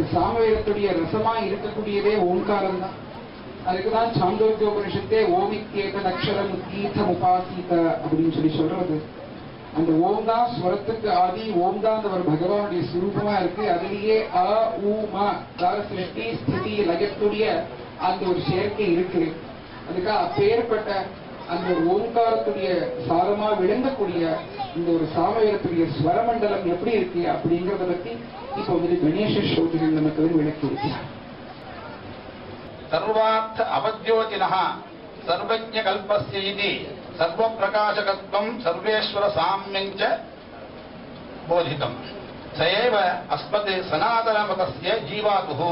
சாமவேதத்துடைய ரசமா இருக்கக்கூடியதே ஓங்காரம் தான் அதுக்குதான் சாந்தோக்கியோபனிஷத்தே ஓமிக்கேத அக்ஷரம் தீர்த்தம் உபாசீத அப்படின்னு சொல்லி சொல்றது அந்த ஓம் தான் ஸ்வரத்துக்கு ஆதி ஓம் தான் அந்த ஒரு பகவானுடைய சுரூபமா இருக்கு அதுலயே அ உ ம அதாவது சிருஷ்டி ஸ்திதி லயத்துடைய அந்த ஒரு சேர்க்கை இருக்கு அதுக்காக அப்பேற்பட்ட அந்த ஒரு ஓங்காரத்துடைய சாரமா விளங்கக்கூடிய இந்த ஒரு சாமவேதத்துடைய ஸ்வரமண்டலம் எப்படி இருக்கு அப்படிங்கறத பத்தி இப்போ வந்து கணேச ஸ்ரோதிகள் நமக்கு வந்து விளக்கி இருக்கிறார் सर्वार्थ अवद्योतिनः सर्वज्ञकल्पस्य इति सर्वप्रकाशकत्वम् सर्वेश्वर साम्यम् च बोधितम् स एव अस्मत् सनातनमतस्य जीवातुः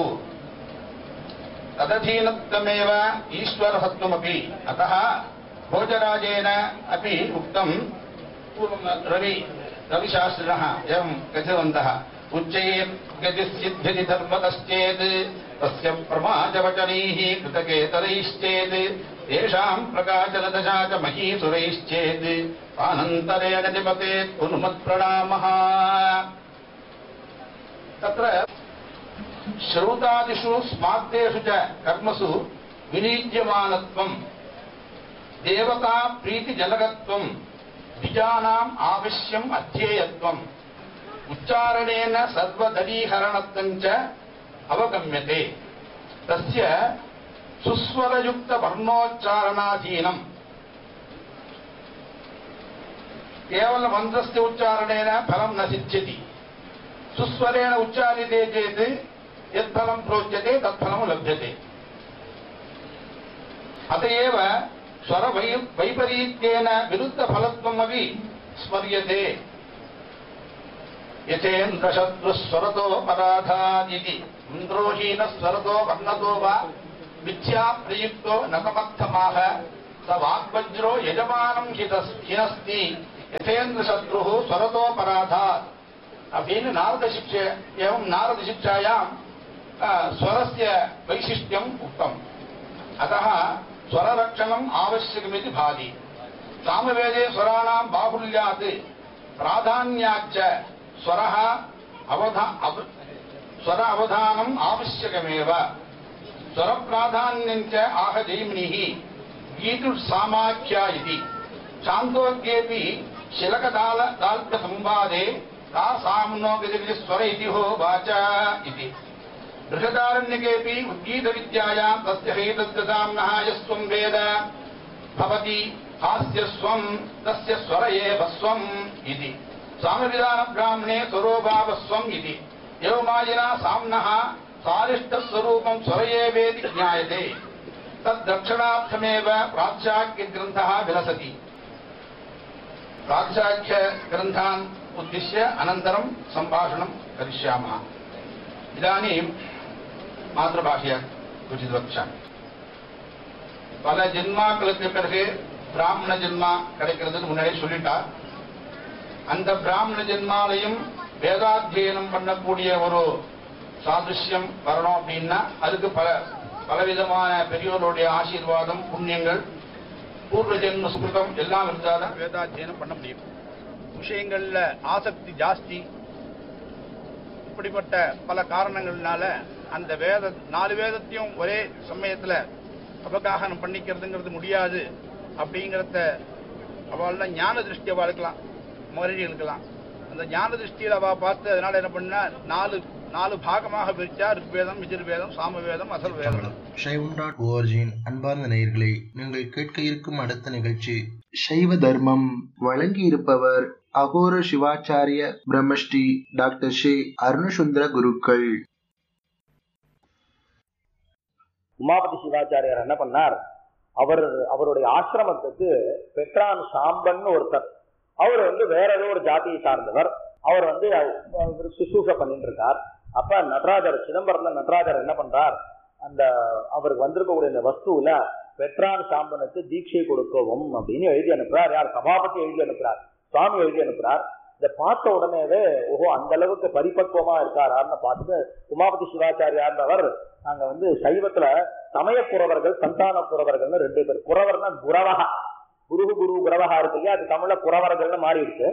तदधीनत्वमेव ईश्वरसत्त्वमपि अतः भोजराजेन अपि उक्तम् पूर्वं रवि रविशास्त्रिणः एवं कथितवन्तः उच्चैर्गतिसिद्ध्यति धर्मतश्चेत् तस्य प्रमाजवचनैः कृतकेतरैश्चेत् तेषाम् प्रकाशनदशा च महीसुरैश्चेत् आनन्तरेण निपतेत् पुनुमत्प्रणामः तत्र श्रौतादिषु स्मार्तेषु च कर्मसु विनीज्यमानत्वम् देवता प्रीतिजनकत्वम् द्विजानाम् आवश्यम् अध्येयत्वम् उच्चारणेन सर्वदलीहरणत्वम् च अवगम्यते तस्य सुस्वरयुक्तवर्णोच्चारणाधीनम् केवलं मन्त्रस्य उच्चारणेन फलं न सिद्ध्यति सुस्वरेण उच्चार्यते चेत् यत्फलं प्रोच्यते तत्फलं लभ्यते अत एव स्वरवै वैपरीत्येन विरुद्धफलत्वमपि स्मर्यते यथेन्द्रशत्रुस्वरतो पराधादिति इन्द्रोहीनस्वरतो वर्णतो वा मिथ्या प्रयुक्तो नतमर्थमाह स वाग्वज्रो यजमानम् हितस् हिनस्ति यथेन्द्रशत्रुः स्वरतो पराधात् அப்படின்னு நாரத சிக்ஷை एवं நாரத சிக்ஷாயாம் स्वरस्य वैशिष्ट्यम् उक्तम् अतः स्वररक्षणम् आवश्यकमिति भाति सामवेदे स्वराणाम् बाहुल्यात् प्राधान्याच्च स्वरः अवधा अव- स्वर अवधानम् आवश्यकमेव स्वरप्राधान्यम् च आह जैमिनिः गीतुसामाख्या इति शान्तोग्येऽपि शिलकदाल दाल्प्यसंवादे ता साम्नो गजगजस्वर इति हो वाच इति बृहदारण्यकेऽपि उद्गीतविद्यायाम् तस्य हेतद्गताम्नः यस्त्वम् वेद भवति हास्यस्वम् तस्य स्वर एव स्वम् इति सामविधानब्राह्मणे स्वरोभावस्वम् इति एवमायिना साम्नः सारिष्टस्वरूपम् स्वर एवेति ज्ञायते तद्दक्षिणार्थमेव प्राच्याख्यग्रन्थः विलसति प्राच्याख्यग्रन्थान् उद्दिश्य अनन्तरं सम्भाषणं करिष्यामः इदानीं மாதபாஷையா கொஞ்சம் வச்சாங்க பல ஜென்மாக்களுக்கு பிறகு பிராமண ஜென்மா கிடைக்கிறதுன்னு முன்னாடியே சொல்லிட்டார் அந்த பிராமண ஜென்மாலையும் வேதாத்தியனம் பண்ணக்கூடிய ஒரு சாதுஷ்யம் வரணும் அப்படின்னா அதுக்கு பல பலவிதமான பெரியோருடைய ஆசீர்வாதம் புண்ணியங்கள் பூர்வ ஜென்ம சுகிருதம் எல்லாம் இருந்தாதான் வேதாத்தியனம் பண்ண முடியும் விஷயங்கள்ல ஆசக்தி ஜாஸ்தி இப்படிப்பட்ட பல காரணங்கள்னால அந்த வேத நாலு வேதத்தையும் ஒரே சமயத்துல அபகாகனம் பண்ணிக்கிறதுங்கிறது முடியாது அப்படிங்கிறத அவள்லாம் ஞான திருஷ்டி அவள் இருக்கலாம் மகரிஷி இருக்கலாம் அந்த ஞான திருஷ்டியில் அவ பார்த்து அதனால என்ன பண்ணா நாலு நாலு பாகமாக பிரிச்சா ருக்வேதம் விஜுர்வேதம் சாமவேதம் அசல் வேதம் சைவம் டாட் ஓஆர்ஜியின் அன்பார்ந்த நேயர்களே நீங்கள் கேட்க இருக்கும் அடுத்த நிகழ்ச்சி சைவ தர்மம் வழங்கி இருப்பவர் அகோர சிவாச்சாரிய பிரம்மஸ்ரீ டாக்டர் ஷே அருணசுந்தர குருக்கள் உமாபதி சிவாச்சாரியார் என்ன பண்ணார் அவர் அவருடைய ஆசிரமத்துக்கு பெட்ரான் சாம்பன் ஒருத்தர் அவர் வந்து வேற ஏதோ ஒரு ஜாதியை சார்ந்தவர் அவர் வந்து அவர் சுசூஷ பண்ணிட்டு இருக்கார் அப்ப நடராஜர் சிதம்பரத்துல நடராஜர் என்ன பண்றார் அந்த அவருக்கு வந்திருக்கக்கூடிய இந்த வஸ்துவில பெட்ரான் சாம்பனுக்கு தீட்சை கொடுக்கவும் அப்படின்னு எழுதி அனுப்புறார் யார் சபாபதி எழுதி அனுப்புறார் சுவாமி எழுதி அனுப்புறார் இதை பார்த்த உடனேவே ஓஹோ அந்த அளவுக்கு பரிபக்குவமா இருக்காரான்னு பார்த்துட்டு உமாபதி சிவாச்சாரியார்ன்றவர் நாங்க வந்து சைவத்துல சமய குறவர்கள் சந்தான குறவர்கள்னு ரெண்டு பேர் குறவர்னா குரவகா குரு குரு குரவகா இருக்கு இல்லையா அது தமிழ்ல குறவர்கள்னு மாறி இருக்கு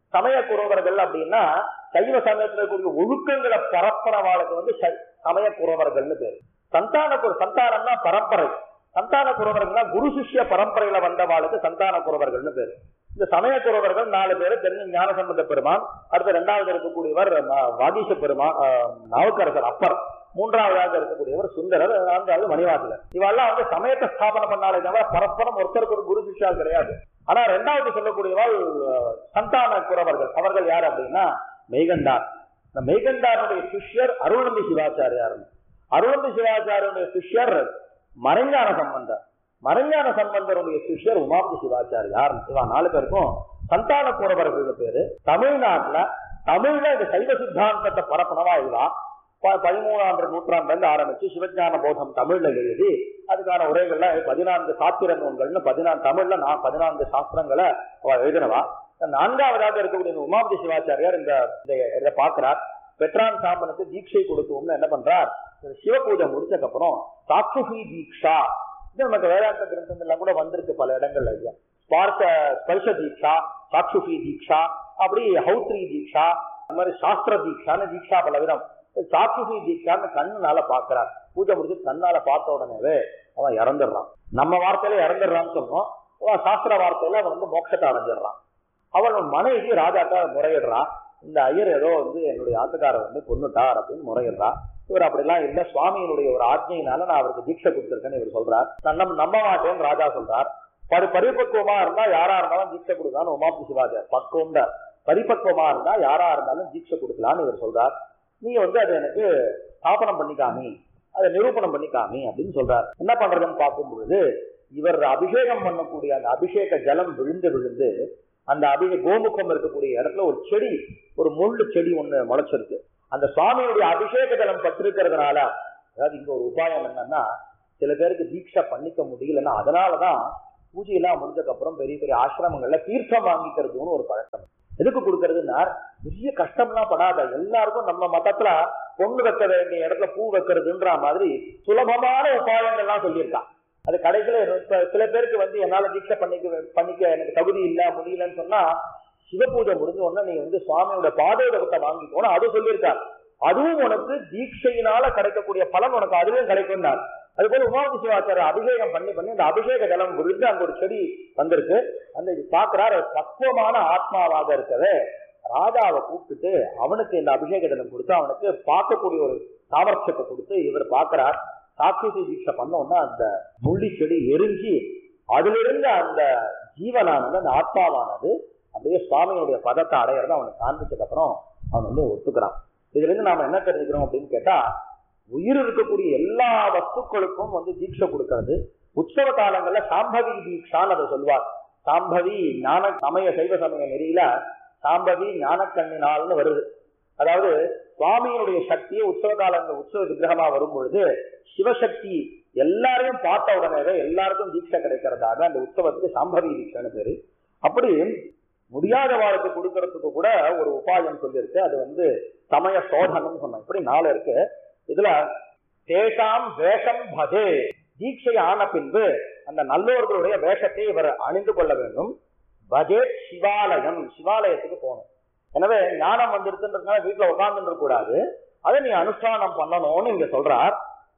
சமய குறவர்கள் அப்படின்னா சைவ சமயத்துல இருக்கக்கூடிய ஒழுக்கங்களை பரப்புறவாளுக்கு வந்து சை- சமய குறவர்கள்னு பேரு சந்தான குரு சந்தானம்னா பரம்பரை சந்தான குறவர்கள்னா குரு சிஷ்ய பரம்பரையில வந்தவாளுக்கு சந்தான குறவர்கள்னு பேரு இந்த சமய குறவர்கள் நாலு பேரு தெரிஞ்ச ஞானசம்பந்த பெருமான் அடுத்து இரண்டாவது இருக்கக்கூடியவர் ம- வாகீச பெருமான் ஆஹ், நாவுக்கரசர் அப்பர் மூன்றாவதாக இருக்கக்கூடியவர் சுந்தரர் நான்காவது மணிவாசலர் இவெல்லாம் வந்து சமயத்தை ஸ்தாபனம் பண்ணாலே தவிர பரஸ்பரம் ஒருத்தருக்கு ஒரு குரு சிஷ்யா கிடையாது ஆனா ரெண்டாவது சொல்லக்கூடியவாள் அஹ், சந்தான குறவர்கள் அவர்கள் யார் அப்படின்னா மெய்கண்டார் இந்த மெய்கண்டாருடைய சிஷ்யர் அருணந்தி சிவாச்சாரியார் அருணந்தி சிவாச்சாரியருடைய சிஷ்யர் மறைஞான சம்பந்தர் மறைஞான சம்பந்தருடைய சிஷ்யர் உமாபதி சிவாச்சாரியார் இவா நாலு பேருக்கும் சந்தான குறவர்கள் பேரு தமிழ்நாட்டுல தமிழ்ல இந்த சைவ சித்தாந்தத்தை பரப்பனவா இவா ப- பதிமூணாம் நூற்றாண்டுல இருந்து ஆரம்பிச்சு சிவஞான போதம் தமிழ்ல எழுதி அதுக்கான உரைகள்ல பதினான்கு சாத்திர நூல்கள்னு பதினான்கு தமிழ்ல நான் பதினான்கு சாஸ்திரங்களை அவ எழுதினவா நான்காவதாக இருக்கக்கூடிய இந்த உமாபதி சிவாச்சாரியார் இந்த இந்த- இதை பார்க்கிறார் பெட்ரான் சாம்பனுக்கு தீட்சை கொடுக்கும்னு என்ன பண்றார் இந்த சிவ பூஜை முடிச்சதுக்கு அப்புறம் சாட்சுகி தீக்ஷா இது நமக்கு வேதாந்த கிரந்தங்கள்லாம் கூட வந்திருக்கு பல இடங்கள்ல இல்லையா ஸ்பார்ச ஸ்பர்ஷ தீக்ஷா சாட்சுகி தீக்ஷா அப்படி ஹௌத்ரி தீக்ஷா அந்த மாதிரி சாஸ்திர தீக்ஷான்னு தீக்ஷா பல விதம் சாட்சுகி தீக்ஷான்னு கண்ணுனால பாக்குறான் பூஜை முடிச்சு கண்ணால பார்த்த உடனேவே அவன் இறந்துடுறான் நம்ம வார்த்தையில இறந்துடுறான்னு சொன்னோம் அவன் சாஸ்திர வார்த்தையில அவன் வந்து மோட்சத்தை அடைஞ்சிடுறான் அவன் மனைவி ராஜாக்கா முறையிடுறான் இந்த ஐயர் ஏதோ வந்து என்னுடைய ஆத்துக்காரர் வந்து கொன்னுட்டார் அப்படின்னு முறையிடுறா இவர் அப்படிலாம் இல்ல சுவாமியினுடைய ஒரு ஆజ్ఞையினால நான் அவருக்கு தீட்சை கொடுத்திருக்கேன்னு இவர் சொல்றார் நான் நம்ம நம்ப மாட்டேன்னு ராஜா சொல்றார் பரி பரிபக்குவமா இருந்தா யாரா இருந்தாலும் தீட்சை கொடுக்கலாம்னு உமாபதி சிவாஜர் பக்குவம்ட பரிபக்குவமா இருந்தா யாரா இருந்தாலும் தீட்சை கொடுக்கலாம்னு இவர் சொல்றார் நீங்க வந்து அதை எனக்கு ஸ்தாபனம் பண்ணிக்காமி அதை நிரூபணம் பண்ணிக்காமி அப்படின்னு சொல்றார் என்ன பண்றதுன்னு பார்க்கும் பொழுது இவர் அபிஷேகம் பண்ணக்கூடிய அந்த அபிஷேக ஜலம் விழுந்து விழுந்து அந்த அபிஷே கோமுகம் இருக்கக்கூடிய இடத்துல ஒரு செடி ஒரு முள்ளு செடி ஒண்ணு முளைச்சிருக்கு அந்த சுவாமியுடைய அபிஷேக ஜலம் பட்டிருக்கிறதுனால அதாவது இங்க ஒரு உபாயம் என்னன்னா சில பேருக்கு தீட்சை பண்ணிக்க முடியலன்னா அதனாலதான் பூஜையெல்லாம் முடிஞ்சதுக்கு அப்புறம் பெரிய பெரிய ஆசிரமங்கள்ல தீர்த்தம் வாங்கிக்கிறதுன்னு ஒரு பழக்கம் எதுக்கு கொடுக்கறதுன்னா பெரிய கஷ்டம்லாம் படாத எல்லாருக்கும் நம்ம மதத்துல பொண்ணு வைக்க வேண்டிய இடத்துல பூ வைக்கிறதுன்ற மாதிரி சுலபமான உபாயங்கள்லாம் சொல்லியிருக்கான் அது கடைசியில இப்ப சில பேருக்கு வந்து என்னால தீட்சை பண்ணிக்க பண்ணிக்க எனக்கு தகுதி இல்ல முடியலன்னு சொன்னா சிவ பூஜை முடிஞ்ச உடனே நீ வந்து சுவாமியோட பாதோதகத்தை வாங்கிக்கணும் அது சொல்லியிருக்கார் அதுவும் உனக்கு தீட்சையினால கிடைக்கக்கூடிய பலன் உனக்கு அதுவும் கிடைக்கும்னார் அது போல உமாவதி சிவாச்சாரிய அபிஷேகம் பண்ணி பண்ணி அந்த அபிஷேக ஜலம் விழுந்து அங்க ஒரு செடி வந்திருக்கு அந்த இது பாக்குறாரு பக்குவமான ஆத்மாவாக இருக்கவே ராஜாவை கூப்பிட்டுட்டு அவனுக்கு இந்த அபிஷேக ஜலம் கொடுத்து அவனுக்கு பார்க்கக்கூடிய ஒரு சாமர்த்தியத்தை கொடுத்து இவர் பார்க்கிறார் சாட்சி தீட்சை பண்ண உடனே அந்த முள்ளி செடி எரிஞ்சு அதிலிருந்து அந்த ஜீவனானது அந்த ஆத்மாவானது அப்படியே சுவாமியுடைய பதத்தை அடையிறத அவனுக்கு காண்பிச்சதுக்கு அப்புறம் அவன் வந்து ஒத்துக்கிறான் இதுல இருந்து நாம என்ன தெரிஞ்சுக்கிறோம் அப்படின்னு கேட்டா உயிர் இருக்கக்கூடிய எல்லா வஸ்துக்களுக்கும் வந்து தீட்சை கொடுக்கிறது உற்சவ காலங்கள்ல சாம்பவி தீட்சான்னு அதை சொல்வார் சாம்பவி ஞான சமய சைவ சமய நெறியில சாம்பவி ஞானக்கண்ணினால்னு வருது அதாவது சுவாமியினுடைய சக்தியை உற்சவ காலங்கள் உற்சவ விக்கிரகமா வரும் பொழுது சிவசக்தி எல்லாரையும் பார்த்த உடனே எல்லாருக்கும் தீட்சை கிடைக்கிறதாக அந்த உற்சவத்துக்கு சாம்பவி தீட்சைன்னு பேரு அப்படி முடியாத வாழ்க்கை கொடுக்கறதுக்கு கூட ஒரு உபாயம் சொல்லியிருக்கு அது வந்து சமய சோதனம் சொன்னோம் இப்படி நாலு இருக்கு இதுல தேசாம் வேஷம் பஜே தீட்சை ஆன பின்பு அந்த நல்லோர்களுடைய வேஷத்தை இவர் அணிந்து கொள்ள வேண்டும் பஜே சிவாலயம் சிவாலயத்துக்கு போகணும் எனவே ஞானம் வந்துருக்குன்றதுனால வீட்டுல உட்கார்ந்து கூடாது அதை நீ அனுஷ்டானம் பண்ணணும்னு இங்க சொல்றார்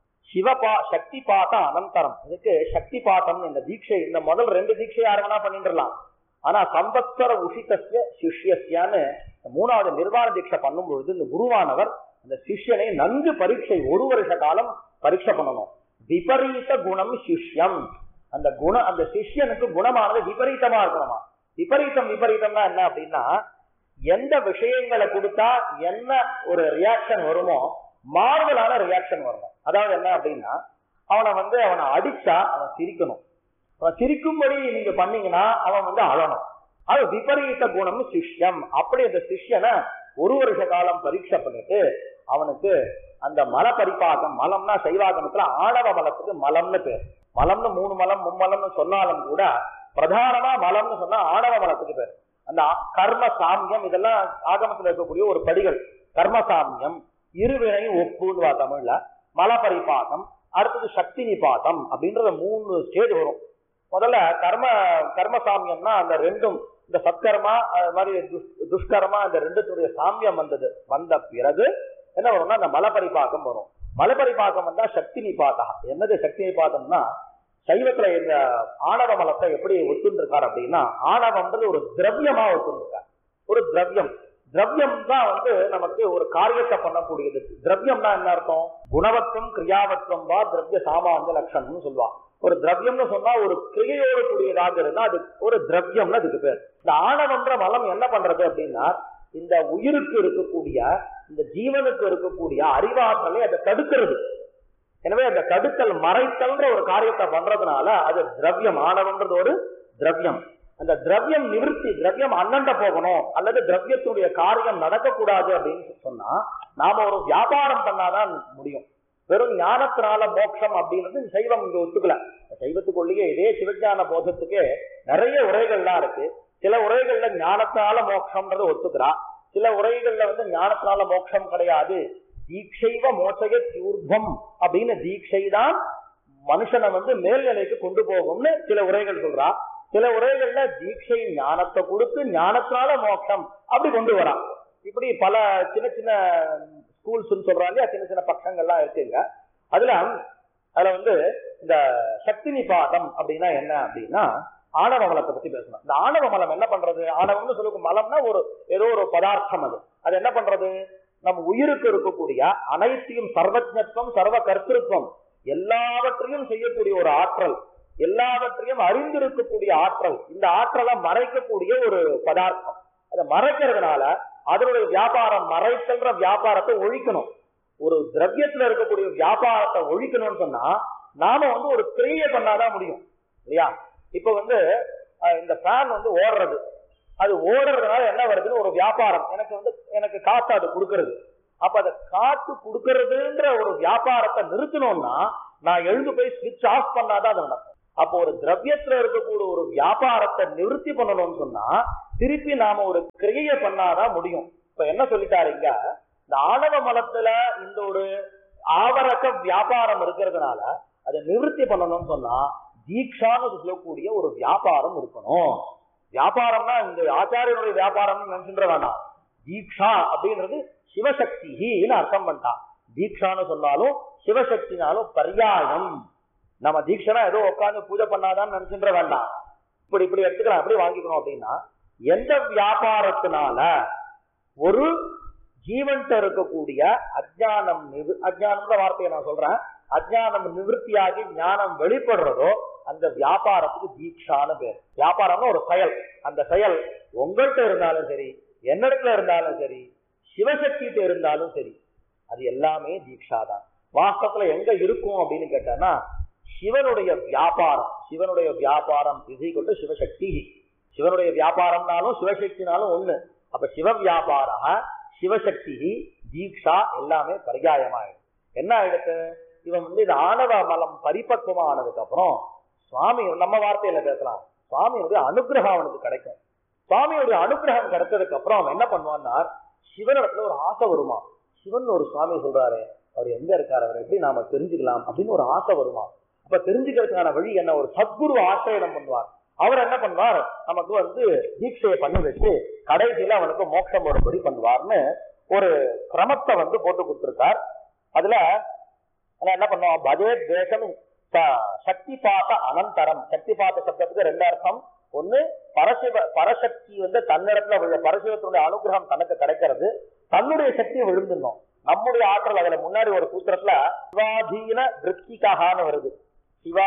சிவபா சக்தி பாட்டம் அனந்தரம் இதுக்கு சக்தி பாட்டம் இந்த தீட்சை இந்த முதல் ரெண்டு தீட்சை யார் வேணா பண்ணிட்டுலாம் ஆனா சம்பத்சர உஷிதஸ்ய சிஷ்யஸ்யான்னு இந்த மூணாவது நிர்வாண தீட்சை பண்ணும் பொழுது இந்த குருவானவர் அந்த சிஷ்யனை நன்கு பரீட்சை ஒரு வருஷ காலம் பரீட்சை பண்ணணும் விபரீத குணம் சிஷ்யம் அந்த குண அந்த சிஷ்யனுக்கு குணமானது விபரீதமா இருக்கணுமா விபரீதம் விபரீதம்னா என்ன அப்படின்னா எந்த விஷயங்களை கொடுத்தா என்ன ஒரு ரியாக்ஷன் வருமோ மாறுதலான ரியாக்ஷன் வரணும் அதாவது என்ன அப்படின்னா அவனை வந்து அவனை அடிச்சா அவன் சிரிக்கணும் அவன் சிரிக்கும்படி நீங்க பண்ணீங்கன்னா அவன் வந்து அழணும் அது விபரீத குணம் சிஷ்யம் அப்படி அந்த சிஷ்யனை ஒரு வருஷ காலம் பரீட்சை பண்ணிட்டு அவனுக்கு அந்த மல பரிபாகம் மலம்னா சைவாகமத்துல ஆணவ மலத்துக்கு மலம்னு பேர் மலம்னு மூணு மலம் மும்மலம்னு சொன்னாலும் கூட பிரதானமா மலம்னு சொன்னா ஆணவ மலத்துக்கு பேர் அந்த ஆ- கர்ம சாமியம் இதெல்லாம் ஆகமத்துல இருக்கக்கூடிய ஒரு படிகள் கர்ம சாமியம் இருவினை ஒப்புன்னு தமிழ்ல மல பரிபாகம் அடுத்தது சக்தி நிபாதம் அப்படின்றத மூணு ஸ்டேஜ் வரும் முதல்ல கர்ம கர்ம சாமியம்னா அந்த ரெண்டும் இந்த சத்கர்மா அது மாதிரி துஷ்- துஷ்கர்மா இந்த ரெண்டுத்துடைய சாமியம் வந்தது வந்த பிறகு என்ன வரும்னா அந்த மலபரிபாகம் வரும் மலபரிபாகம் வந்தா சக்தி நிபாதா என்னது சக்தி நிபாதம்னா சைவத்துல இந்த ஆணவ மலத்தை எப்படி ஒத்துண்டிருக்கார் அப்படின்னா ஆணவம்ன்றது ஒரு திரவியமா ஒத்துண்டிருக்கார் ஒரு திரவியம் திரவியம் தான் வந்து நமக்கு ஒரு காரியத்தை பண்ணக்கூடியது திரவியம்னா என்ன அர்த்தம் குணவத்துவம் கிரியாவத்துவம் வா திரவிய சாமானிய லட்சணம்னு சொல்லுவான் ஒரு திரவியம்னு சொன்னா ஒரு கிரியையோடு கூடியதாக இருந்தா அது ஒரு திரவியம்னு அதுக்கு பேர் இந்த ஆணவன்ற மலம் என்ன பண்றது அப்படின்னா இந்த உயிருக்கு இருக்கக்கூடிய இந்த ஜீவனுக்கு இருக்கக்கூடிய அறிவாற்றலை அதை தடுக்கிறது எனவே அந்த தடுத்தல் மறைத்தல்ன்ற ஒரு காரியத்தை பண்றதுனால அது திரவியம் ஆணவம்ன்றது ஒரு திரவியம் அந்த திரவியம் நிவர்த்தி திரவியம் அண்ணண்ட போகணும் அல்லது திரவியத்துடைய காரியம் நடக்கக்கூடாது அப்படின்னு சொன்னா நாம ஒரு வியாபாரம் பண்ணாதான் முடியும் வெறும் ஞானத்தினால மோட்சம் அப்படின்றது சைவம் இங்க ஒத்துக்கல சைவத்துக்குள்ளேயே இதே சிவஞான போதத்துக்கே நிறைய உரைகள்லாம் இருக்கு சில உரைகள்ல ஞானத்தினால மோட்சம்ன்றது ஒத்துக்கிறா சில உரைகள்ல வந்து ஞானத்தினால மோட்சம் கிடையாது தீட்சைவ மோட்சய தூர்வம் அப்படின்னு தீட்சை தான் மனுஷனை வந்து மேல்நிலைக்கு கொண்டு போகும்னு சில உரைகள் சொல்றா சில உரைகள்ல தீட்சை ஞானத்தை கொடுத்து ஞானத்தினால மோட்சம் அப்படி கொண்டு வரா இப்படி பல சின்ன சின்ன ஸ்கூல்ஸ் சொல்றாங்க இல்லையா, சின்ன சின்ன பக்கங்கள்லாம் இருக்குங்க அதுல அதுல வந்து இந்த சக்தி நிபாதம் அப்படின்னா என்ன அப்படின்னா ஆணவ மலத்தை பத்தி பேசணும் இந்த ஆணவ மலம் என்ன பண்றது ஆணவம்னு சொல்லுக்கு மலம்னா ஒரு ஏதோ ஒரு பதார்த்தம் அது அது என்ன பண்றது நம்ம உயிருக்கு இருக்கக்கூடிய அனைத்தையும் சர்வஜத்துவம் சர்வ கர்த்திருவம் எல்லாவற்றையும் செய்யக்கூடிய ஒரு ஆற்றல் எல்லாவற்றையும் அறிந்திருக்கக்கூடிய ஆற்றல் இந்த ஆற்றலை மறைக்கக்கூடிய ஒரு பதார்த்தம் அதை மறைக்கிறதுனால அதனுடைய வியாபாரம் மறைத்தல்ன்ற வியாபாரத்தை ஒழிக்கணும் ஒரு திரவியத்துல இருக்கக்கூடிய வியாபாரத்தை ஒழிக்கணும்னு சொன்னா நாம வந்து ஒரு கிரியை பண்ணாதான் முடியும் இல்லையா இப்ப வந்து அஹ், இந்த ஃபேன் வந்து ஓடுறது அது ஓடுறதுனால என்ன வருதுன்னு ஒரு வியாபாரம் எனக்கு வந்து எனக்கு காத்து அது கொடுக்கறது அப்ப அதை காத்து கொடுக்கறதுன்ற ஒரு வியாபாரத்தை நிறுத்தணும்னா நான் எழுந்து போய் ஸ்விட்ச் ஆஃப் பண்ணாதான் அது நடக்கும் அப்போ ஒரு திரவியத்துல இருக்கக்கூடிய ஒரு வியாபாரத்தை நிவர்த்தி பண்ணணும்னு சொன்னா திருப்பி நாம ஒரு கிரியை பண்ணாதான் முடியும் இப்ப என்ன சொல்லிட்டாருங்க இந்த ஆணவ மலத்துல இந்த ஒரு ஆவரக்க வியாபாரம் இருக்கிறதுனால அதை நிவர்த்தி பண்ணணும்னு சொன்னா தீக்ஷான்னு சொல்லக்கூடிய ஒரு வியாபாரம் இருக்கணும் வியாபாரம்னா இந்த ஆச்சாரியனுடைய வியாபாரம்னு நினைச்சுன்ற வேண்டாம் தீக்ஷா அப்படின்றது சிவசக்தின்னு அர்த்தம் பண்ணிட்டான் தீக்ஷான்னு சொன்னாலும் சிவசக்தினாலும் பரியாயம் நம்ம தீட்சனா ஏதோ உட்கார்ந்து பூஜை பண்ணாதான் நினைச்சுன்ற வேண்டாம் இப்படி இப்படி எடுத்துக்கலாம் எப்படி வாங்கிக்கணும் அப்படின்னா எந்த வியாபாரத்தினால ஒரு ஜீவன்கிட்ட இருக்கக்கூடிய அஜ்ஞானம் நிவு அஜ்ஞானம்ன்ற வார்த்தையை நான் சொல்றேன் அஜ்ஞானம் நிவர்த்தியாகி ஞானம் வெளிப்படுறதோ அந்த வியாபாரத்துக்கு தீட்சான்னு பேர் வியாபாரம்னு ஒரு செயல் அந்த செயல் உங்கள்கிட்ட இருந்தாலும் சரி என்னிடத்துல இருந்தாலும் சரி சிவசக்திகிட்ட இருந்தாலும் சரி அது எல்லாமே தீட்சா தான் வாஸ்தவத்துல எங்க இருக்கும் அப்படின்னு கேட்டா சிவனுடைய வியாபாரம் சிவனுடைய வியாபாரம் இது கொண்டு சிவசக்தி சிவனுடைய வியாபாரம்னாலும் சிவசக்தினாலும் ஒண்ணு அப்ப சிவ வியாபார சிவசக்தி தீக்ஷா எல்லாமே பரிகாயமாயிடும் என்ன ஆயிடுத்து இவன் வந்து இந்த ஆணவ மலம் பரிபக்குவமானதுக்கு அப்புறம் சுவாமி நம்ம வார்த்தையில பேசலாம் சுவாமியுடைய அனுகிரகம் அவனுக்கு கிடைக்கும் சுவாமியுடைய அனுகிரகம் கிடைச்சதுக்கு அப்புறம் அவன் என்ன பண்ணுவான்னா சிவனிடத்துல ஒரு ஆசை வருமா சிவன் ஒரு சுவாமி சொல்றாரு அவர் எங்க இருக்காரு அவர் எப்படி நாம தெரிஞ்சுக்கலாம் அப்படின்னு ஒரு ஆசை வருமா அப்ப தெரிஞ்சுக்கிறதுக்கான வழி என்ன ஒரு சத்குரு ஆசிரியம் பண்ணுவார் அவர் என்ன பண்ணுவார் நமக்கு வந்து தீட்சையை பண்ணி வச்சு கடைசியில அவனுக்கு மோட்சம் வரும்படி பண்ணுவார்னு ஒரு கிரமத்தை வந்து போட்டு கொடுத்திருக்கார் அதுல ஆனா என்ன பண்ணுவோம் பஜே தேசம் சக்தி பாத அனந்தரம் சக்தி பாத சப்தத்துக்கு ரெண்டு அர்த்தம் ஒண்ணு பரசிவ பரசக்தி வந்து தன்னிடத்துல உள்ள பரசிவத்தினுடைய அனுகிரகம் தனக்கு கிடைக்கிறது தன்னுடைய சக்தியை விழுந்துடணும் நம்முடைய ஆற்றல் அதுல முன்னாடி ஒரு சூத்திரத்துல சிவாதீன விற்பிகான்னு வருது சிவா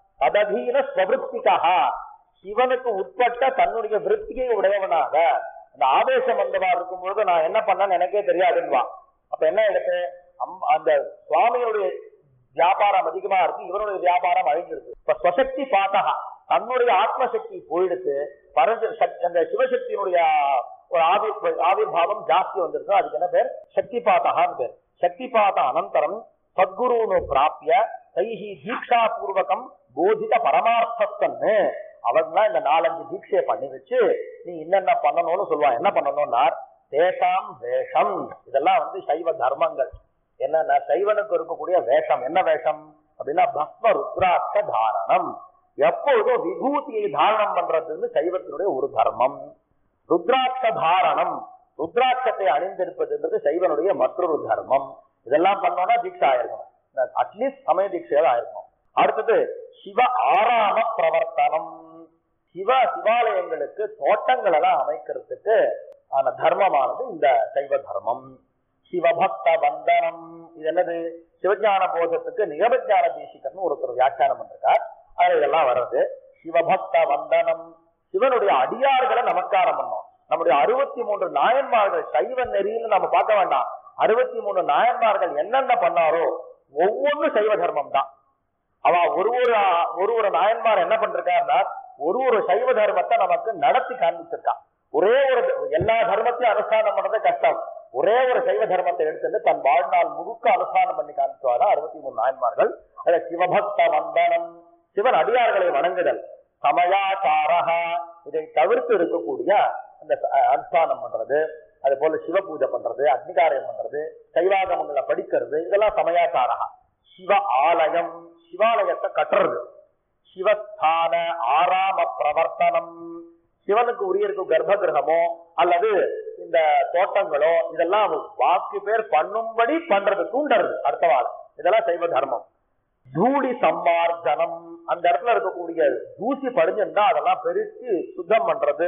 பததீன ஸ்வபிருத்திகா சிவனுக்கு உட்பட்ட தன்னுடைய விருத்தியை உடையவனாக அந்த ஆவேசம் வந்தவா இருக்கும்பொழுது நான் என்ன பண்ணேன்னு எனக்கே தெரியாதுன்னுவா அப்ப என்ன எடுத்து அம்- அந்த சுவாமியுடைய வியாபாரம் அதிகமா இருக்கு இவனுடைய வியாபாரம் அழிஞ்சிருக்கு இப்ப ஸ்வசக்தி பாத்தகா தன்னுடைய ஆத்மசக்தி போயிடுத்து பரஞ்ச சக்- அந்த சிவசக்தியினுடைய ஒரு ஆவி ஆவிர்வாவம் ஜாஸ்தி வந்திருக்கு அதுக்கு என்ன பேர் சக்தி பாத்தகான்னு பேர் சக்தி பாத அனந்தரம் சத்குருனு பிராப்பிய தைஹி தீக்ஷா பூர்வகம் போதித பரமார்த்தன்னு அவன்லாம் இந்த நாலஞ்சு தீட்சையை பண்ணி வச்சு நீ என்னென்ன பண்ணணும்னு சொல்லுவான் என்ன பண்ணணும்னா தேசம் வேஷம் இதெல்லாம் வந்து சைவ தர்மங்கள் என்னன்னா சைவனுக்கு இருக்கக்கூடிய வேஷம் என்ன வேஷம் அப்படின்னா பஸ்ம ருத்ராட்ச தாரணம் எப்பொழுதும் விபூதியை தாரணம் பண்றதுன்னு சைவத்தினுடைய ஒரு தர்மம் ருத்ராட்ச தாரணம் ருத்ராட்சத்தை அணிந்திருப்பதுன்றது சைவனுடைய மற்றொரு தர்மம் இதெல்லாம் பண்ணோம்னா தீட்சை ஆயிருக்கணும் அட்லீஸ்ட் சமய தீட்சையாவது ஆயிருக்கணும் அடுத்தது சிவ ஆராம பிரவர்த்தனம் சிவ சிவாலயங்களுக்கு தோட்டங்கள் எல்லாம் அமைக்கிறதுக்கு ஆன தர்மமானது இந்த சைவ தர்மம் சிவபக்த வந்தனம் இது என்னது சிவஞான போதத்துக்கு நிகமஞான தேசிகர்னு ஒருத்தர் வியாக்கியானம் பண்ணிருக்கார் அதுல இதெல்லாம் வர்றது சிவபக்த வந்தனம் சிவனுடைய அடியார்களை நமஸ்காரம் பண்ணோம் நம்முடைய அறுபத்தி மூன்று நாயன்மார்கள் சைவ நெறின்னு நம்ம பார்க்க வேண்டாம் அறுபத்தி மூணு நாயன்மார்கள் என்னென்ன பண்ணாரோ ஒவ்வொன்றும் சைவ தர்மம் தான் அவ ஒரு ஒரு ஒரு ஒரு நாயன்மார் என்ன பண்றாருன்னா ஒரு ஒரு சைவ தர்மத்தை நமக்கு நடத்தி காண்பிச்சிருக்கான் ஒரே ஒரு எல்லா தர்மத்தையும் அனுஷ்டானம் பண்றது கஷ்டம் ஒரே ஒரு சைவ தர்மத்தை எடுத்துட்டு தன் வாழ்நாள் முழுக்க அனுஷ்டானம் பண்ணி காமிச்சுவாரா அறுபத்தி மூணு நாயன்மார்கள் அத சிவபக்த வந்தனம் சிவன் அடியார்களை வணங்குதல் சமயாச்சாரகா இதை தவிர்த்து இருக்கக்கூடிய அந்த அஹ், அனுஷ்டானம் பண்றது அது போல சிவ பூஜை பண்றது அக்னிகாரியம் பண்றது சைவாகமங்களை படிக்கிறது இதெல்லாம் சமயாச்சாரகா சிவ ஆலயம் சிவாலயத்தை கட்டுறது சிவஸ்தான ஆராம பிரவர்த்தனம் சிவனுக்கு உரிய இருக்கும் கர்ப்ப கிரகமோ அல்லது இந்த தோட்டங்களோ இதெல்லாம் வாக்கு பேர் பண்ணும்படி பண்றது தூண்டுறது அடுத்த வாரம் இதெல்லாம் சைவ தர்மம் தூளி சம்மார்ஜனம் அந்த இடத்துல இருக்கக்கூடிய தூசி படிஞ்சிருந்தா அதெல்லாம் பெருக்கி சுத்தம் பண்றது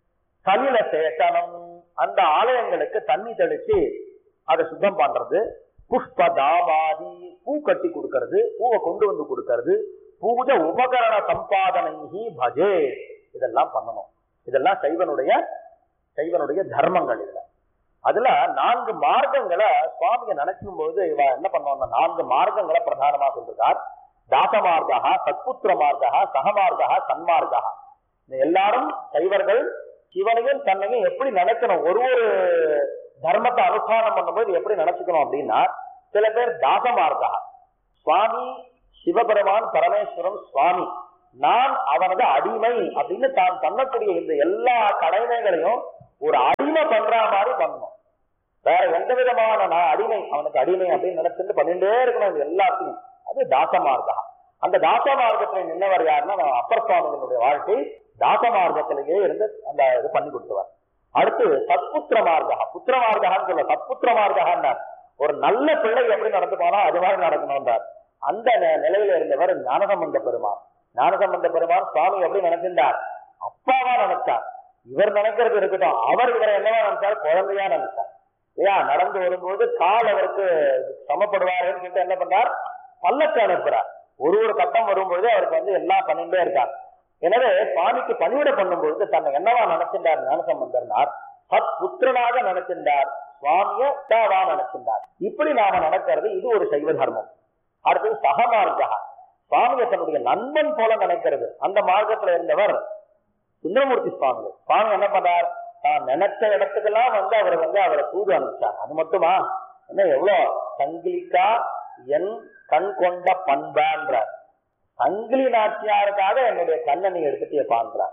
கலில சேஷனம் அந்த ஆலயங்களுக்கு தண்ணி தெளிச்சு அதை சுத்தம் பண்றது புஷ்ப தாமாதி பூ கட்டி கொடுக்கறது பூவை கொண்டு வந்து கொடுக்கறது பூஜை உபகரண சம்பாதனை பஜே இதெல்லாம் பண்ணணும் இதெல்லாம் சைவனுடைய சைவனுடைய தர்மங்கள் இதுல அதுல நான்கு மார்க்கங்களை சுவாமியை நினைக்கும் போது இவ என்ன பண்ணுவாங்க நான்கு மார்க்கங்களை பிரதானமா சொல்றார் தாச மார்க்கா சத்புத்திர மார்க்கா சகமார்க்கா சன்மார்க்கா இந்த எல்லாரும் சைவர்கள் சிவனையும் தன்னையும் எப்படி நினைக்கணும் ஒரு ஒரு தர்மத்தை அனுஷ்டானம் பண்ணும்போது எப்படி நினைச்சுக்கணும் அப்படின்னா சில பேர் தாச மார்க்கா சுவாமி சிவபெருமான் பரமேஸ்வரன் சுவாமி நான் அவனது அடிமை அப்படின்னு தான் பண்ணக்கூடிய இந்த எல்லா கடமைகளையும் ஒரு அடிமை பண்ற மாதிரி பண்ணணும் வேற எந்த விதமான நான் அடிமை அவனுக்கு அடிமை அப்படின்னு நினைச்சிட்டு பண்ணிட்டே இருக்கணும் இது எல்லாத்தையும் அது தாச மார்க்கா அந்த தாச மார்க்கத்துல நின்னவர் யாருன்னா நம்ம அப்பர் சுவாமிகளுடைய வாழ்க்கை தாச மார்க்கத்திலேயே இருந்து அந்த இது பண்ணி கொடுத்தவர் அடுத்து சத்புத்திர மார்க்கா புத்திர மார்க்கான்னு சொல்ல சத்புத்திர மார்க்கான்னார் ஒரு நல்ல பிள்ளை எப்படி நடந்துப்பானோ அது மாதிரி நடக்கணும்ன்றார் அந்த நி- நிலையில இருந்தவர் ஞானசம்பந்த பெருமான் ஞானசம்பந்த பெருமான் சுவாமி எப்படி நினைச்சிருந்தார் அப்பாவா நினைச்சார் இவர் நினைக்கிறது இருக்கட்டும் அவர் இவரை என்னவா நினைச்சார் குழந்தையா நினைச்சார் ஏன் நடந்து வரும்போது கால் அவருக்கு சமப்படுவாருன்னு சொல்லிட்டு என்ன பண்றார் பல்லக்கு அனுப்புறார் ஒரு ஒரு கட்டம் வரும்பொழுது அவருக்கு வந்து எல்லாம் பண்ணிட்டே இருக்கார் எனவே சுவாமிக்கு பணிவிட பண்ணும்பொழுது தன்னை என்னவா நினைச்சிருந்தார் ஞானசம்பந்தர்னார் சத் புத்திரனாக நினைச்சிருந்தார் சுவாமிய தாவா நினைச்சிருந்தார் இப்படி நாம நடக்கிறது இது ஒரு சைவ தர்மம் அடுத்தது சகமார்க்கா சுவாமியை தன்னுடைய நண்பன் போல நினைக்கிறது அந்த மார்க்கத்துல இருந்தவர் சுந்தரமூர்த்தி சுவாமி சுவாமி என்ன பண்ணார் தான் நினைச்ச இடத்துக்கெல்லாம் வந்து அவர் வந்து அவரை தூது அனுப்பிச்சார் அது மட்டுமா என்ன எவ்வளவு சங்கிலிக்கா என் கண் கொண்ட பண்பான்றார் சங்கிலி நாச்சியாருக்காக என்னுடைய கண்ணை நீ எடுத்துட்டு பான்றார்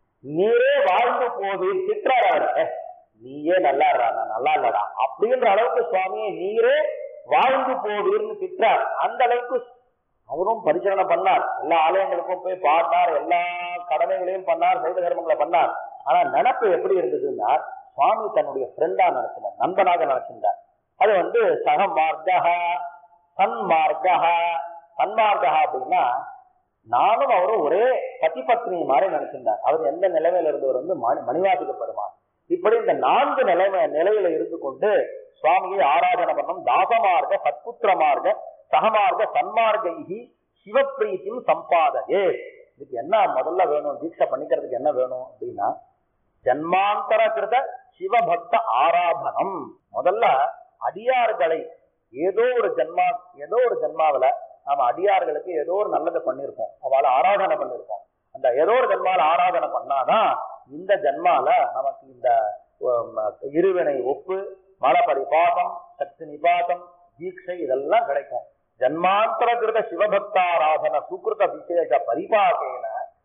நீரே வாழ்ந்து போது திட்டுறாரு அவர் "ஏ, நீயே நல்லா இருடா நான் நல்லா இல்லடா அப்படின்ற அளவுக்கு சுவாமியை நீரே வாழ்ந்து போவீர்னு திட்டுறார் அந்த அளவுக்கு அவரும் பரிசீலனை பண்ணார் எல்லா ஆலயங்களுக்கும் போய் பாடினார் எல்லா கடமைகளையும் பண்ணார் சைவ தர்மங்களை பண்ணார் ஆனா நினப்பு எப்படி இருந்ததுன்னா சுவாமி தன்னுடைய ஃப்ரெண்டா நினைச்சிருந்தார் நண்பனாக நினைச்சிருந்தார் அது வந்து சகமார்க்கா சன்மார்க்கா சன்மார்க்கா அப்படின்னா நானும் அவரும் ஒரே பத்தி பத்னி மாதிரி நினைச்சிருந்தார் அவர் எந்த நிலைமையில இருந்தவர் வந்து மணி மணிவாதிக பெருமான் இப்படி இந்த நான்கு நிலைமை நிலையில இருந்து கொண்டு சுவாமியை ஆராதனை பண்ணும் தாசமார்க்க சத்புத்திர மார்க்க சகமார்க்க சன்மார்க்கைகி சிவப்பிரீத்தியும் சம்பாதகே இதுக்கு என்ன முதல்ல வேணும் தீட்சை பண்ணிக்கிறதுக்கு என்ன வேணும் அப்படின்னா ஜன்மாந்தர கிருத சிவபக்த ஆராதனம் முதல்ல அடியார்களை ஏதோ ஒரு ஜன்மா ஏதோ ஒரு ஜன்மாவில நாம அடியார்களுக்கு ஏதோ ஒரு நல்லதை பண்ணியிருப்போம் அவளை ஆராதனை பண்ணியிருப்போம் அந்த ஏதோ ஒரு ஜன்மால ஆராதனை பண்ணாதான் இந்த ஜன்மால நமக்கு இந்த உம், இருவினை ஒப்பு மலபரிபாதம் சக்தி நிபாதம் தீட்சை இதெல்லாம் கிடைக்கும் ஜன்மாந்தர கிருத சிவபக்தாராதன சுகிருத விசேஷ பரிபாகேன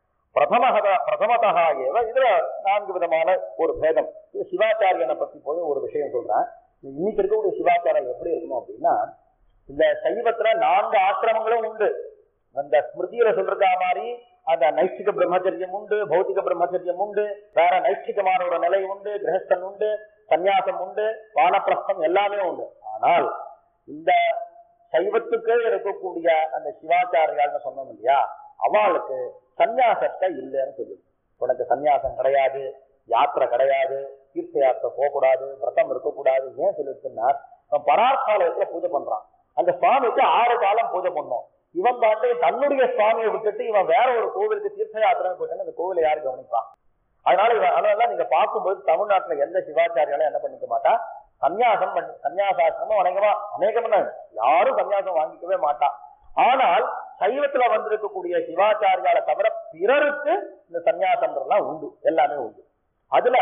பிரதமக பிரதமதா ஏவ இதுல நான்கு விதமான ஒரு பேதம் இது சிவாச்சாரியனை பத்தி போய் ஒரு விஷயம் சொல்றேன் இன்னைக்கு இருக்கக்கூடிய சிவாச்சாரம் எப்படி இருக்கணும் அப்படின்னா இந்த சைவத்துல நான்கு ஆசிரமங்களும் உண்டு அந்த ஸ்மிருதியில சொல்றதா மாதிரி அந்த நைஷ்டிக பிரம்மச்சரியம் உண்டு பௌத்திக பிரம்மச்சரியம் உண்டு வேற நைஷ்டிகமான ஒரு நிலை உண்டு கிரகஸ்தன் உண்டு சந்நியாசம் உண்டு வானப்பிரஸ்தம் எல்லாமே உண்டு ஆனால் இந்த சைவத்துக்கே இருக்கக்கூடிய அந்த சிவாச்சாரியால்னு சொன்னோம் இல்லையா அவளுக்கு சந்நியாசத்தை இல்லைன்னு சொல்லுது உனக்கு சந்நியாசம் கிடையாது யாத்திரை கிடையாது தீர்த்த யாத்திரை போகக்கூடாது விரதம் இருக்கக்கூடாது ஏன் சொல்லிட்டுன்னா அவன் பரார்த்தாலயத்துல பூஜை பண்றான் அந்த சுவாமிக்கு ஆறு காலம் பூஜை பண்ணோம் இவன் பாட்டு தன்னுடைய சுவாமியை விட்டுட்டு இவன் வேற ஒரு கோவிலுக்கு தீர்த்த யாத்திரை போயிட்டு அந்த கோவிலை யாரு கவனிப்பான் அதனால இவன் அதனால நீங்க பார்க்கும்போது தமிழ்நாட்டுல எந்த சிவாச்சாரியாலும் என்ன பண்ணிக்க மாட்டா சந்நியாசம் பண்ணி சந்நியாசாசிரமம் அநேகமா அநேகம்னா யாரும் சந்நியாசம் வாங்கிக்கவே மாட்டான் ஆனால் சைவத்துல வந்திருக்கக்கூடிய சிவாச்சாரியால தவிர பிறருக்கு இந்த சந்நியாசம்ன்றதுலாம் உண்டு எல்லாமே உண்டு அதுல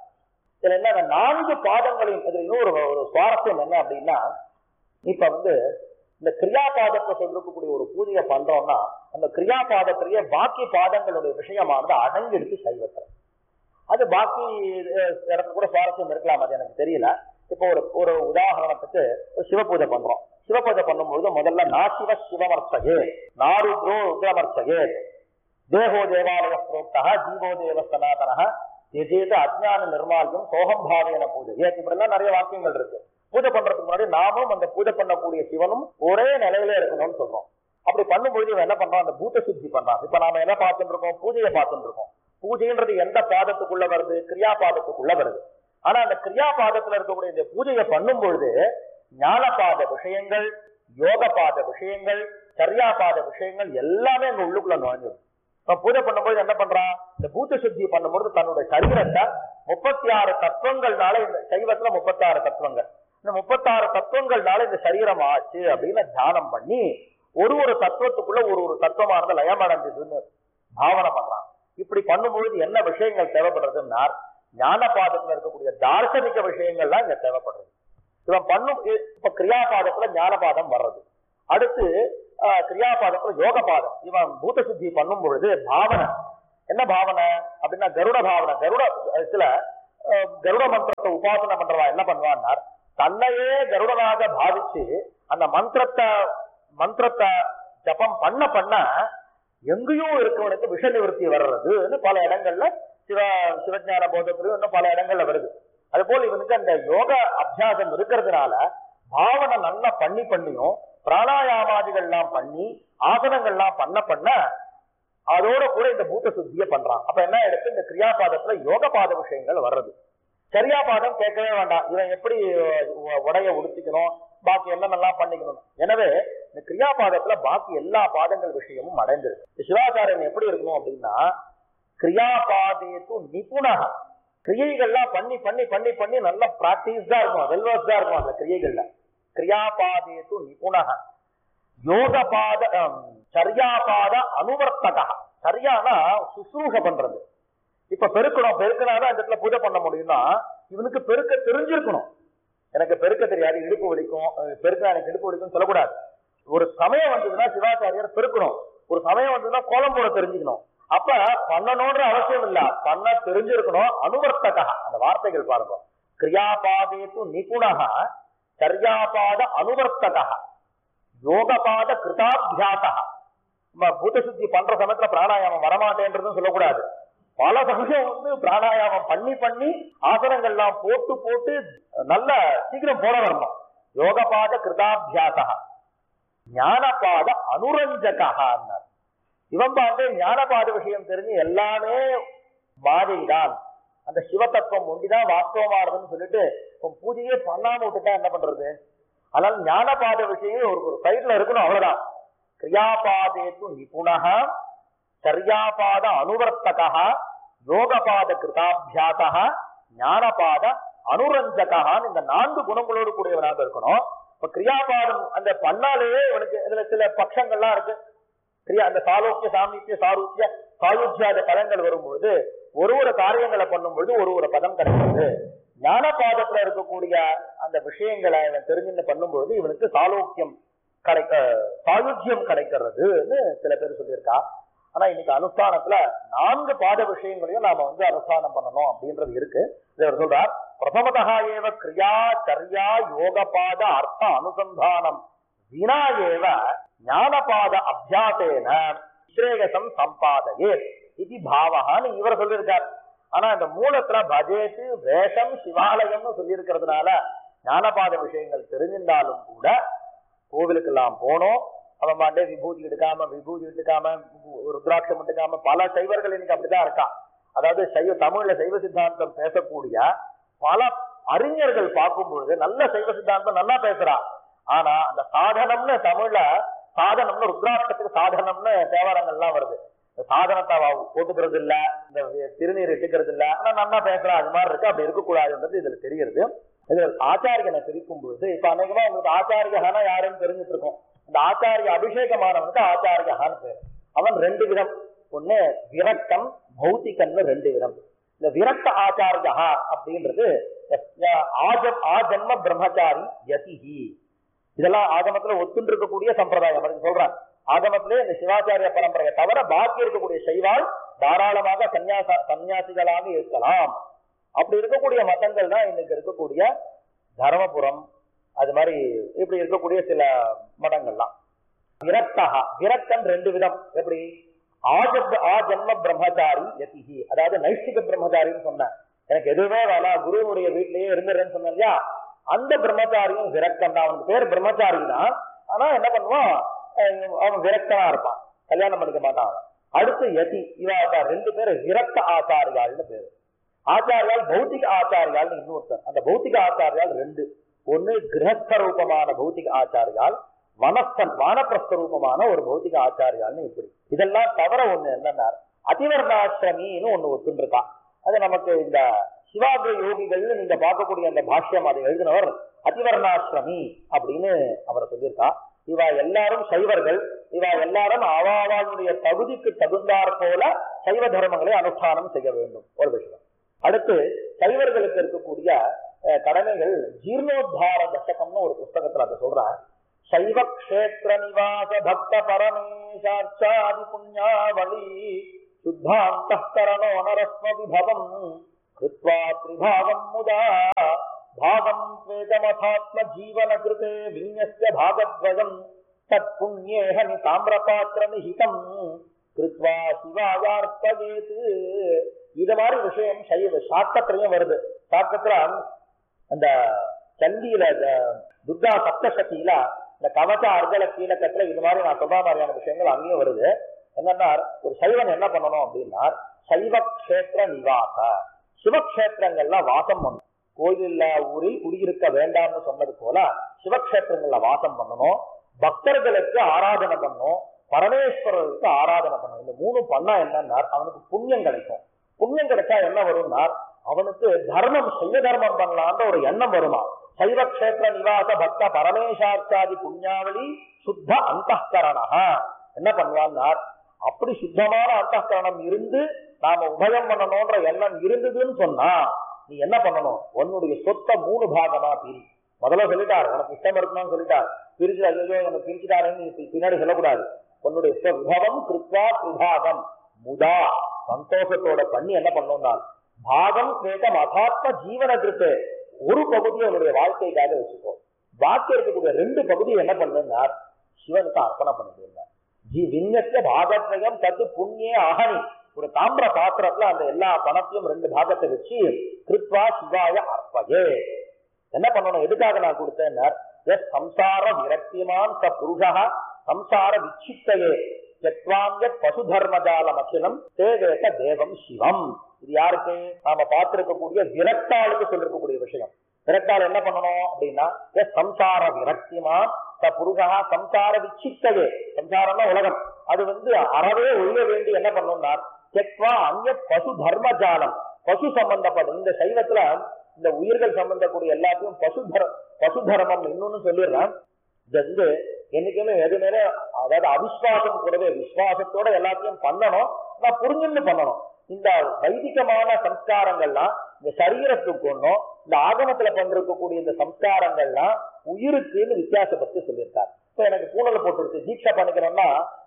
இதுல என்ன அந்த நான்கு பாதங்களையும் இதுல இன்னொரு ஒரு சுவாரஸ்யம் என்ன அப்படின்னா இப்ப வந்து இந்த கிரியாபாதத்தை சொல்லிருக்கக்கூடிய ஒரு பூஜையை பண்றோம்னா அந்த கிரியாபாதத்திலேயே பாக்கி பாதங்களுடைய விஷயமானது அடங்கிடுச்சு சைவத்துல அது பாக்கி அஹ், இடத்துல கூட சுவாரஸ்யம் இருக்கலாம் அது எனக்கு தெரியல இப்போ ஒரு ஒரு உதாரணத்துக்கு ஒரு சிவ பூஜை பண்றோம் சிவ பூஜை பண்ணும்பொழுது முதல்ல நாசிவ சிவமர்த்தகே நாருத்ரோ ருத்ரமர்த்தகே தேகோ தேவாலய புரோக்தா ஜீவோ தேவ சனாதன எஜேத அஜ்ஞான நிர்மால்யம் சோகம் பாவேன பூஜை ஏன் இப்படிலாம் நிறைய வாக்கியங்கள் இருக்கு பூஜை பண்றதுக்கு முன்னாடி நாமும் அந்த பூஜை பண்ணக்கூடிய சிவனும் ஒரே நிலையில இருக்கணும்னு சொல்றோம் அப்படி பண்ணும்பொழுது இவன் என்ன பண்றான் அந்த பூத்த சுத்தி பண்றான் இப்ப நாம என்ன பார்த்துட்டு இருக்கோம் பூஜையை பார்த்துட்டு இருக்கோம் பூஜைன்றது எந்த பாதத்துக்குள்ள வருது கிரியா பாதத்துக்குள்ள வருது ஆனா அந்த கிரியா பாதத்துல இருக்கக்கூடிய இந்த பூஜையை பண்ணும் பொழுது ஞானபாத விஷயங்கள் யோக பாத விஷயங்கள் சரியா பாத விஷயங்கள் எல்லாமே அங்க உள்ளுக்குள்ள நுழைஞ்சிடும் இப்ப பூஜை பண்ணும்போது என்ன பண்றான் இந்த பூத்த சுத்தி பண்ணும்போது தன்னுடைய சரீரத்தை முப்பத்தி ஆறு தத்துவங்கள்னால இந்த சைவத்துல முப்பத்தி ஆறு தத்துவங்கள் இந்த முப்பத்தாறு தத்துவங்கள்னால இந்த சரீரம் ஆச்சு அப்படின்னு தியானம் பண்ணி ஒரு ஒரு தத்துவத்துக்குள்ள ஒரு ஒரு தத்துவமானது லயம் அடைஞ்சதுன்னு பாவனை பண்றான் இப்படி பண்ணும்பொழுது என்ன விஷயங்கள் தேவைப்படுறதுன்னா ஞானபாதத்துல இருக்கக்கூடிய தார்சனிக விஷயங்கள்லாம் இங்க தேவைப்படுறது இவன் பண்ணும் இப்ப கிரியாபாதத்துல ஞானபாதம் வர்றது அடுத்து ஆஹ், கிரியாபாதத்துல யோக பாதம் இவன் பூத சுத்தி பண்ணும் பொழுது பாவனை என்ன பாவனை அப்படின்னா கருட பாவனை கருட சில ஆஹ், கருட மந்திரத்தை உபாசனை பண்றவா என்ன பண்ணுவான்னா தன்னையே கருடனாக பாவிச்சு அந்த மந்திரத்தை மந்திரத்தை ஜபம் பண்ண பண்ண எங்கேயோ இருக்கவனுக்கு விஷ நிவர்த்தி வர்றதுன்னு பல இடங்கள்ல சிவ சிவஞான போதத்திலும் இன்னும் பல இடங்கள்ல வருது அது போல இவனுக்கு அந்த யோக அபியாசம் இருக்கிறதுனால பாவனை நல்லா பண்ணி பண்ணியும் பிராணாயாமாதிகள்லாம் பண்ணி ஆசனங்கள்லாம் பண்ண பண்ண அதோட கூட இந்த பூத்த சுத்தியை பண்றான் அப்ப என்ன எடுத்து இந்த கிரியாபாதத்துல யோக பாத விஷயங்கள் வர்றது சரியாபாதம் கேட்கவே வேண்டாம் இவன் எப்படி உ- உடைய உடுத்திக்கணும் பாக்கி என்னென்னலாம் பண்ணிக்கணும் எனவே இந்த கிரியாபாதத்துல பாக்கி எல்லா பாதங்கள் விஷயமும் அடைந்திருக்கு இந்த சிவாச்சாரியன் எப்படி இருக்கணும் அப்படின்னா கிரியாபாதேத்து நிபுணக கிரியைகள்லாம் பண்ணி பண்ணி பண்ணி பண்ணி நல்ல பிராக்டிஸ் தான் இருக்கும் வெல்வர்ஸ் தான் இருக்கும் அந்த கிரியைகள்ல கிரியாபாதேத்து நிபுணக யோகபாத அம், சரியாபாத அனுவர்த்தகா சரியானா சுசுரூஷ பண்றது இப்ப பெருக்கணும் பெருக்கினாதான் இந்த இடத்துல பூஜை பண்ண முடியும்னா இவனுக்கு பெருக்க தெரிஞ்சிருக்கணும் எனக்கு பெருக்க தெரியாது இடுப்பு வலிக்கும் அஹ் பெருக்க எனக்கு இடுப்பு வலிக்கும் சொல்லக்கூடாது ஒரு சமயம் வந்ததுன்னா சிவாச்சாரியார் பெருக்கணும் ஒரு சமயம் வந்ததுன்னா கோலம் போட தெரிஞ்சுக்கணும் அப்ப பண்ணணும்ன்ற அவசியம் இல்ல பண்ண தெரிஞ்சிருக்கணும் அனுவர்த்தகா அந்த வார்த்தைகள் பாருங்க கிரியாபாதேத்து நிபுணக சரியாபாத அனுவர்த்தகா யோகபாத கிருதாபியாசா நம்ம பூத சுத்தி பண்ற சமயத்துல பிராணாயாமம் வரமாட்டேன்றதும் சொல்லக்கூடாது பல சமயம் வந்து பிராணாயாமம் பண்ணி பண்ணி ஆசனங்கள்லாம் போட்டு போட்டு நல்ல சீக்கிரம் போட வரணும் யோகபாத கிருதாபியாசா ஞானபாத அனுரஞ்சகா இவன் பாட்டு ஞானபாத விஷயம் தெரிஞ்சு எல்லாமே மாறிதான் அந்த சிவதத்துவம் ஒண்டிதான் வாஸ்தவமானதுன்னு சொல்லிட்டு உன் பூஜையே பண்ணாம விட்டுட்டா என்ன பண்றது அதனால ஞானபாத விஷயம் ஒரு ஒரு சைட்ல இருக்கணும் அவ்வளவுதான் கிரியாபாதேத்து நிபுணக சரியாபாத அனுவர்த்தகா யோகபாத கிருதாபியாசா ஞானபாத அனுரஞ்சகான்னு இந்த நான்கு குணங்களோடு கூடியவனாக இருக்கணும் இப்ப கிரியாபாதம் அந்த பண்ணாலேயே இவனுக்கு இதுல சில பட்சங்கள்லாம் இருக்கு கிரியா அந்த சாலோக்கிய சாமீத்திய சாரூத்திய சாயுஜ்யாத பதங்கள் வரும்பொழுது ஒரு ஒரு காரியங்களை பண்ணும்பொழுது ஒரு ஒரு பதம் கிடைக்கிறது ஞானபாதத்துல இருக்கக்கூடிய அந்த விஷயங்களை இவன் தெரிஞ்சுன்னு பண்ணும்பொழுது இவனுக்கு சாலோக்கியம் கிடைக்க சாயுஜ்யம் கிடைக்கிறதுன்னு சில பேர் சொல்லியிருக்கா ஆனா இன்னைக்கு அனுஷ்டானத்துல நான்கு பாத விஷயங்களையும் நாம வந்து அனுஷ்டானம் பண்ணணும் அப்படின்றது இருக்கு இதை அவர் சொல்றார் பிரதமதா ஏவ கிரியா சரியா யோகபாத அர்த்த அனுசந்தானம் வினா ஏவ ஞானபாத அபியாசேன நிஸ்ரேயசம் சம்பாதையே இது பாவகான்னு இவர் சொல்லியிருக்கார் ஆனா இந்த மூலத்துல பஜேத்து வேஷம் சிவாலயம்னு சொல்லியிருக்கிறதுனால ஞானபாத விஷயங்கள் தெரிஞ்சிருந்தாலும் கூட கோவிலுக்கெல்லாம் போனோம் அவன் பாண்டே விபூதி எடுக்காம விபூதி எடுக்காம ருத்ராட்சம் எடுக்காம பல சைவர்கள் இன்னைக்கு அப்படிதான் இருக்கா அதாவது சைவ தமிழ்ல சைவ சித்தாந்தம் பேசக்கூடிய பல அறிஞர்கள் பார்க்கும் பொழுது நல்ல சைவ சித்தாந்தம் நல்லா பேசுறா ஆனா அந்த சாதனம்னு தமிழ்ல சாதனம்னு ருத்ராட்சத்துக்கு சாதனம்னு தேவாரங்கள்லாம் வருது இந்த சாதனத்தை அவ போட்டுக்கிறது இல்ல இந்த திருநீர் இட்டுக்கிறது இல்ல ஆனா நல்லா பேசுறா அது மாதிரி இருக்கு அப்படி இருக்கக்கூடாதுன்றது இதுல தெரியுது இதுல ஆச்சாரியனை பிரிக்கும் பொழுது இப்ப அநேகமா உங்களுக்கு ஆச்சாரியகானா யாருன்னு தெரிஞ்சுட்டு இருக்கோம் இந்த ஆச்சாரிய அபிஷேகமானவனுக்கு ஆச்சாரியகான்னு பேர் அவன் ரெண்டு விதம் ஒண்ணு விரக்தம் பௌத்திகம்னு ரெண்டு விதம் இந்த விரக்த ஆச்சாரியா அப்படின்றது ஆஜ- ஆஜன்ம பிரம்மச்சாரி யதிஹி இதெல்லாம் ஆகமத்துல ஒத்துண்டு இருக்கக்கூடிய சம்பிரதாயம் அதுக்கு சொல்றேன் ஆகமத்திலே இந்த சிவாச்சாரிய பரம்பரையை தவிர பாக்கி இருக்கக்கூடிய சைவால் தாராளமாக சன்னியாச சன்னியாசிகளாக இருக்கலாம் அப்படி இருக்கக்கூடிய மதங்கள் தான் இன்னைக்கு இருக்கக்கூடிய தர்மபுரம் அது மாதிரி இப்படி இருக்கக்கூடிய சில மதங்கள்லாம் விரக்தகா விரக்தன் ரெண்டு விதம் எப்படி ஆஜப் ஆஜன்ம பிரம்மச்சாரி யதிஹி அதாவது நைஷ்டிக பிரம்மச்சாரின்னு சொன்னேன் எனக்கு எதுவுமே வேணாம் குருவுடைய வீட்டிலேயே இருந்துறேன்னு சொன்னேன் இல்லையா அந்த பிரம்மச்சாரியும் விரக்தன் தான் அவனுக்கு பேர் பிரம்மச்சாரி தான் ஆனா என்ன பண்ணுவான் அஹ் அவன் விரக்தனா இருப்பான் கல்யாணம் பண்ணிக்க மாட்டான் அவன் அடுத்து யதி இவா ரெண்டு பேர் விரக்த ஆச்சாரியாள்னு பேரு ஆச்சாரியால் பௌத்திக ஆச்சாரியால்னு இன்னொருத்தர் அந்த பௌத்திக ஆச்சாரியால் ரெண்டு ஒண்ணு கிரகஸ்த ரூபமான பௌத்திக ஆச்சாரியால் வனஸ்தன் வானப்பிரஸ்த ரூபமான ஒரு பௌத்திக ஆச்சாரியால்னு இப்படி இதெல்லாம் தவிர ஒண்ணு என்னன்னா அதிவர்ணாசிரமின்னு ஒண்ணு ஒத்துருக்கா அது நமக்கு இந்த சிவாகிர யோகிகள்னு நீங்க பார்க்கக்கூடிய அந்த பாஷ்யம் அதை எழுதினவர் அதிவர்ணாசிரமி அப்படின்னு அவர் சொல்லியிருக்கா இவா எல்லாரும் சைவர்கள் இவா எல்லாரும் அவாவாளுடைய தகுதிக்கு தகுந்தாற் போல சைவ தர்மங்களை அனுஷ்டானம் செய்ய வேண்டும் ஒரு விஷயம் அடுத்து சைவர்களுக்கு இருக்கக்கூடிய அஹ், கடமைகள் ஜீர்ணோத்தார தசகம்னு ஒரு புஸ்தகத்துல அதை சொல்றார் சைவ கஷேத்திர நிவாச பக்த பரமேசாட்சாதி புண்ணியாவளி சுத்தாந்தகரணோ நரஸ்ம விபவம் கிருத்வா திரிபாகம் முதா பாகம் ஸ்வேதமதாத்ம ஜீவன கிருதே விநியஸ்ய பாகத்வயம் தத் புண்ணியேஹ தாமிரபாத்திர நிஹிதம் கிருத்வா சிவாயார்ப்பயேத் இது மாதிரி விஷயம் சைவ சாக்கத்திலையும் வருது சாக்கத்துல அந்த சந்தியில இந்த துர்கா சப்தசக்தியில இந்த கவச அர்கல கீழக்கத்துல இது மாதிரி நான் சொல்ற மாதிரியான விஷயங்கள் அங்கேயும் வருது என்னன்னா ஒரு சைவன் என்ன பண்ணணும் அப்படின்னா சைவ கஷேத்திர நிவாச சிவக்ஷேத்திரங்கள்ல வாசம் பண்ணணும் கோயில்ல ஊரில் குடியிருக்க வேண்டாம்னு சொன்னது போல சிவக்ஷேத்திரங்கள்ல வாசம் பண்ணணும் பக்தர்களுக்கு ஆராதனை பண்ணணும் பரமேஸ்வரருக்கு ஆராதனை பண்ணணும் இந்த மூணு பண்ணா என்னன்னா அவனுக்கு புண்ணியம் கிடைக்கும் புண்ணியம் கிடைச்சா என்ன வரும்னா அவனுக்கு தர்மம் செய்ய தர்மம் பண்ணலான்ற ஒரு எண்ணம் வருமா சைவ கஷேத்திர நிவாச பக்த பரமேசார்த்தாதி புண்ணியாவளி சுத்த அந்தகரணா என்ன பண்ணுவான்னா அப்படி சுத்தமான அந்தகரணம் இருந்து நாம உபயம் பண்ணணும்ன்ற எண்ணம் இருந்ததுன்னு சொன்னா நீ என்ன பண்ணணும் உன்னுடைய சொத்தை மூணு பாகமா பிரி முதல்ல சொல்லிட்டார் உனக்கு இஷ்டம் இருக்கணும்னு சொல்லிட்டார் பிரிச்சு ஐயோ உனக்கு பிரிச்சுட்டாருன்னு நீ பி- பின்னாடி சொல்லக்கூடாது உன்னுடைய விபவம் கிருத்வா திரிபாகம் முதா சந்தோஷத்தோட பண்ணி என்ன பண்ணணும்னா பாகம் கேட்டம் அதாத்ம ஜீவன கிருத்து ஒரு பகுதியை உன்னுடைய வாழ்க்கைக்காக வச்சுக்கோ பாக்கி இருக்கக்கூடிய ரெண்டு பகுதியை என்ன பண்ணுன்னா சிவனுக்கு அர்ப்பணம் பண்ணிடுங்க ஜி விண்ணத்த பாகத்வயம் தத்து புண்ணிய அகனி ஒரு தாமிர பாத்திரத்துல அந்த எல்லா பணத்தையும் ரெண்டு பாகத்தை வச்சு கிருத்வா சிவாய அர்ப்பயே என்ன பண்ணணும் எதுக்காக நான் கொடுத்தேன்னா எஸ் சம்சார விரக்திமான் ச புருஷா சம்சார விச்சித்தையே செத்வாங்க பசு தர்மஜாலம் அகிலம் தேவேக தேவம் சிவம் இது யாருக்கு நாம பார்த்திருக்கக்கூடிய விரக்தாளுக்கு சொல்லிருக்கக்கூடிய விஷயம் விரக்தாள் என்ன பண்ணணும் அப்படின்னா எஸ் சம்சார விரக்திமான் ச புருஷா சம்சார விச்சித்தையே சம்சாரம்னா உலகம் அது வந்து அறவே ஒழிய வேண்டி என்ன பண்ணணும்னா செத்வா அந்நிய பசு தர்மஜாலம் பசு சம்பந்தப்படும் இந்த சைவத்துல இந்த உயிர்கள் சம்பந்தக்கூடிய எல்லாத்தையும் பசு தர பசு தர்மம் இன்னொன்னு சொல்லிடுறேன் இது வந்து என்னைக்குமே எது மேல அதாவது அவிஸ்வாசம் கூடவே விசுவாசத்தோட எல்லாத்தையும் பண்ணணும் நான் புரிஞ்சுன்னு பண்ணணும் இந்த வைதிகமான சம்ஸ்காரங்கள்லாம் இந்த சரீரத்துக்கு ஒன்றும் இந்த ஆகமத்துல பண்றக்கூடிய இந்த சம்ஸ்காரங்கள்லாம் உயிருக்குன்னு வித்தியாசப்பட்டு சொல்லியிருக்காரு இப்ப எனக்கு பூனலை போட்டுருச்சு தீட்சை பண்ணிக்கிறோம்னா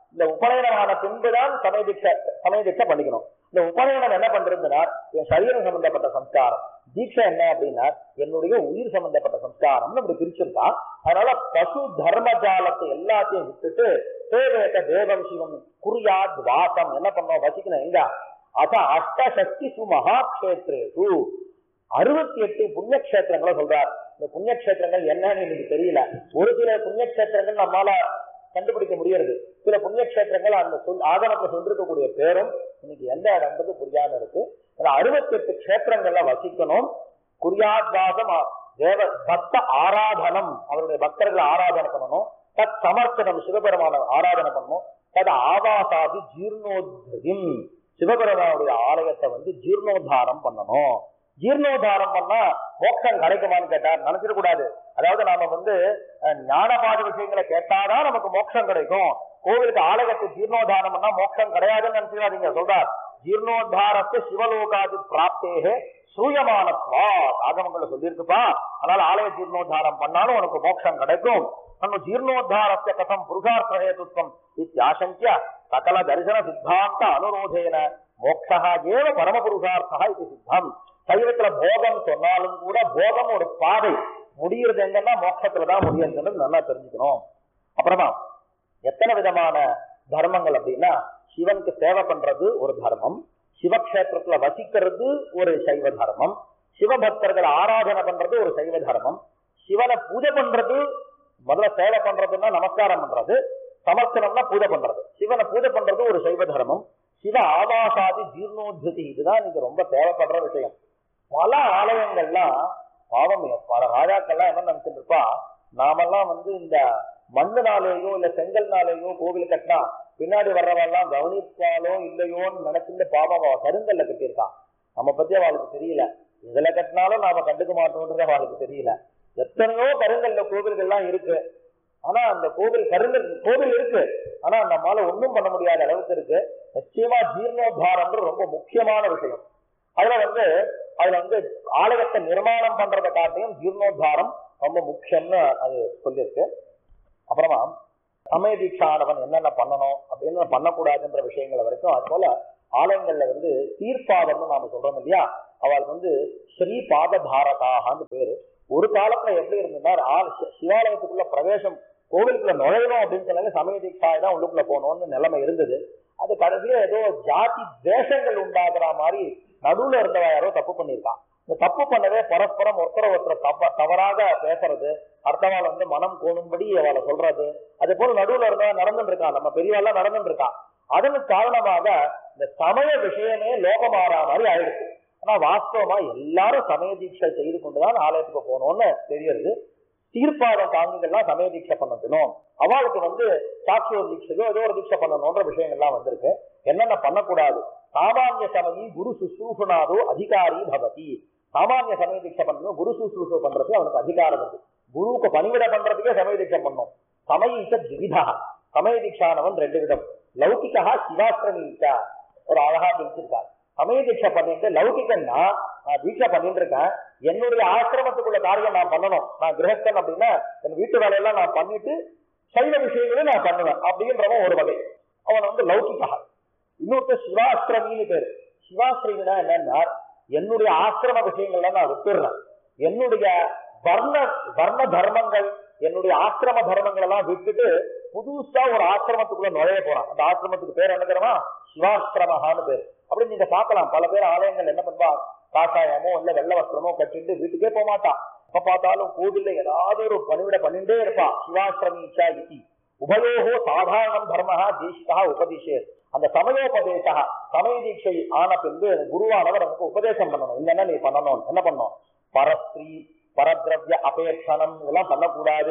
இந்த உபநயனமான பின்புதான் சமய தீட்சை சமய தீட்சை பண்ணிக்கணும் இந்த உபநயனம் என்ன பண்றதுன்னா என் சரீரம் சம்பந்தப்பட்ட சம்ஸ்காரம் தீட்சை என்ன அப்படின்னா என்னுடைய உயிர் சம்பந்தப்பட்ட சம்ஸ்காரம்னு இப்படி பிரிச்சிருக்கா அதனால பசு தர்ம ஜாலத்தை எல்லாத்தையும் விட்டுட்டு தேவேத தேவம் சிவம் குறியாத் வாசம் என்ன பண்ணோம் வசிக்கணும் எங்க அத அஷ்டசக்தி சுமகாக்ஷேத்ரேசு அறுபத்தி எட்டு புண்ணிய கஷேத்திரங்களை சொல்றார் இந்த புண்ணிய கஷேத்திரங்கள் என்னன்னு எனக்கு தெரியல ஒரு சில புண்ணிய கஷேத்திரங்கள் நம்மால கண்டுபிடிக்க முடியறது சில புண்ணிய கஷேத்திரங்கள் அந்த சொல் ஆகமத்துல சொல்லிருக்கக்கூடிய பேரும் இன்னைக்கு எந்த இடம்ன்றது புரியாம இருக்கு அறுபத்தி எட்டு கஷேத்திரங்கள்ல வசிக்கணும் குறியாத்வாசம் தேவ பக்த ஆராதனம் அவருடைய பக்தர்களை ஆராதனை பண்ணணும் தத் சமர்ப்பணம் சிவபெருமான ஆராதனை பண்ணணும் தது ஆவாசாதி ஜீர்ணோத்ரியம் சிவபெருமானுடைய ஆலயத்தை வந்து ஜீர்ணோத்தாரம் பண்ணணும் ஜீர்ணோத்தாரம் பண்ணா மோட்சம் கிடைக்குமான்னு கேட்டார் நினைச்சிட கூடாது அதாவது நாம வந்து அஹ், ஞானபாத விஷயங்களை கேட்டாதான் நமக்கு மோட்சம் கிடைக்கும் கோவிலுக்கு ஆலயத்தை ஜீர்ணோத்தாரம் பண்ணா மோட்சம் கிடையாதுன்னு நினைச்சுக்காதீங்க சொல்றார் ஜீர்ணோத்தாரத்தை சிவலோகாதி பிராப்தேகே சூயமானத்வா ஆகமங்கள்ல சொல்லியிருக்குப்பா அதனால ஆலய ஜீர்ணோத்தாரம் பண்ணாலும் உனக்கு மோட்சம் கிடைக்கும் நம்ம ஜீர்ணோத்தாரத்தை கதம் புருஷார்த்த ஹேதுத்வம் இத்தியாசங்கிய சகல தரிசன சித்தாந்த அனுரோதேன மோக்ஷா ஏவ பரமபுருஷார்த்தா இது சித்தம் சைவத்துல போகம் சொன்னாலும் கூட போகம் ஒரு பாதை முடியறது எங்கன்னா மோட்சத்துலதான் முடியுதுன்னு நல்லா தெரிஞ்சுக்கணும் அப்புறமா எத்தனை விதமான தர்மங்கள் அப்படின்னா சிவனுக்கு சேவை பண்றது ஒரு தர்மம் சிவக்ஷேத்திரத்துல வசிக்கிறது ஒரு சைவ தர்மம் சிவபக்தர்களை ஆராதனை பண்றது ஒரு சைவ தர்மம் சிவனை பூஜை பண்றது முதல்ல சேவை பண்றதுன்னா நமஸ்காரம் பண்றது சமர்த்தனம்னா பூஜை பண்றது சிவனை பூஜை பண்றது ஒரு சைவ தர்மம் சிவ ஆபாசாதி ஜீர்ணோத்வதி இதுதான் இன்னைக்கு ரொம்ப தேவைப்படுற விஷயம் பல ஆலயங்கள்லாம் பாவம் பல ராஜாக்கள்லாம் என்ன நினைச்சிட்டு இருப்பா நாமெல்லாம் வந்து இந்த மண்ணுனாலேயோ இல்ல செங்கல்னாலேயோ கோவில் கட்டினா பின்னாடி வர்றவெல்லாம் கவனிப்பாலோ இல்லையோன்னு நினைச்சிட்டு பாவம் அவ கருங்கல்ல கட்டியிருக்கான் நம்ம பத்தி அவளுக்கு தெரியல இதுல கட்டினாலும் நாம கண்டுக்க மாட்டோம்ன்றது அவளுக்கு தெரியல எத்தனையோ கருங்கல்ல கோவில்கள்லாம் இருக்கு ஆனா அந்த கோவில் கருங்கல் கோவில் இருக்கு ஆனா நம்மால ஒண்ணும் பண்ண முடியாத அளவுக்கு இருக்கு நிச்சயமா ஜீர்ணோத்தாரம்ன்றது ரொம்ப முக்கியமான விஷயம் அதுல வந்து அதுல வந்து ஆலயத்தை நிர்மாணம் பண்றதை காட்டியும் ஜீர்ணோத்தாரம் ரொம்ப முக்கியம்னு அது சொல்லியிருக்கு அப்புறமா சமய தீட்சானவன் என்னென்ன பண்ணணும் அப்படின்னு பண்ணக்கூடாதுன்ற விஷயங்கள் வரைக்கும் அது போல ஆலயங்கள்ல வந்து தீர்ப்பாதம்னு நாம சொல்றோம் இல்லையா அவளுக்கு வந்து ஸ்ரீ பாத பாரதாகான்னு பேரு ஒரு காலத்துல எப்படி இருந்ததுன்னா ஆள் சி- சிவாலயத்துக்குள்ள பிரவேசம் கோவிலுக்குள்ள நுழையணும் அப்படின்னு சொன்னாங்க சமய தீட்சாய் தான் உள்ளுக்குள்ள போகணும்னு நிலைமை இருந்தது அது கடைசியில ஏதோ ஜாதி தேசங்கள் உண்டாகிற மாதிரி நடுவுல இருந்தவ யாரோ தப்பு பண்ணியிருக்கான் இந்த தப்பு பண்ணவே பரஸ்பரம் ஒருத்தர ஒருத்தர் தப்ப தவறாக பேசுறது அடுத்தவாள் வந்து மனம் கோணும்படி அவளை சொல்றது அது போல நடுவுல இருந்தவ நடந்துட்டு இருக்கான் நம்ம பெரியவாள்லாம் நடந்துட்டு இருக்கான் அதன் காரணமாக இந்த சமய விஷயமே லோகமாறா மாதிரி ஆயிடுச்சு ஆனா வாஸ்தவமா எல்லாரும் சமய தீட்சை செய்து கொண்டுதான் ஆலயத்துக்கு போகணும்னு தெரியுது தீர்ப்பாதம் தாங்கிகள்லாம் சமய தீட்சை பண்ணணும் அவளுக்கு வந்து சாட்சிய தீட்சையோ ஏதோ ஒரு தீட்சை பண்ணணும்ன்ற விஷயங்கள்லாம் வந்திருக்கு என்னென்ன பண்ணக்கூடாது சாமானிய சமயி குரு சுசூஷனாதோ அதிகாரி பவதி சாமானிய சமய தீட்சை பண்ணணும் குரு சுசூஷ பண்றதுக்கு அவனுக்கு அதிகாரம் இருக்கு குருவுக்கு பணிவிட பண்றதுக்கே சமய தீட்சை பண்ணணும் சமயிச்ச திவிதா சமய தீட்சானவன் ரெண்டு விதம் லௌகிகா சிவாசிரமிச்சா ஒரு அழகா பிரிச்சிருக்கார் சமய தீட்சை பண்ணிட்டு லௌகிகன்னா நான் தீட்சை பண்ணிட்டு இருக்கேன் என்னுடைய ஆசிரமத்துக்குள்ள காரியம் நான் பண்ணணும் நான் கிரகஸ்தன் அப்படின்னா என் வீட்டு வேலையெல்லாம் நான் பண்ணிட்டு சைவ விஷயங்களையும் நான் பண்ணுவேன் அப்படின்றவன் ஒரு வகை அவன் வந்து லௌகிகா இன்னொருத்தர் சிவாசிரமின்னு பேரு சிவாசிரமினா என்னன்னா என்னுடைய ஆசிரம விஷயங்கள்ல நான் விட்டுடுறேன் என்னுடைய வர்ண வர்ண தர்மங்கள் என்னுடைய ஆசிரம தர்மங்கள் எல்லாம் விட்டுட்டு புதுசா ஒரு ஆசிரமத்துக்குள்ள நுழைய போறான் அந்த ஆசிரமத்துக்கு பேர் என்ன தெரியுமா சிவாசிரமஹான்னு பேர் அப்படி நீங்க பார்க்கலாம் பல பேர் ஆலயங்கள் என்ன பண்ணுவா காஷாயமோ இல்ல வெள்ள வஸ்திரமோ கட்டிட்டு வீட்டுக்கே போக மாட்டான் எப்ப பார்த்தாலும் கோவில்ல ஏதாவது ஒரு பணிவிட பண்ணிட்டே இருப்பான் சிவாசிரமீச்சா இதி உபயோகோ சாதாரணம் தர்மஹா தேசிகா உபதிஷே அந்த சமயோபதேசா சமய தீட்சை ஆன பின்பு குருவானவர் நமக்கு உபதேசம் பண்ணணும் என்னென்ன நீ பண்ணணும் என்ன பண்ணணும் பரஸ்திரீ பரத்ரவ்ய அபேட்சணம் இதெல்லாம் பண்ணக்கூடாது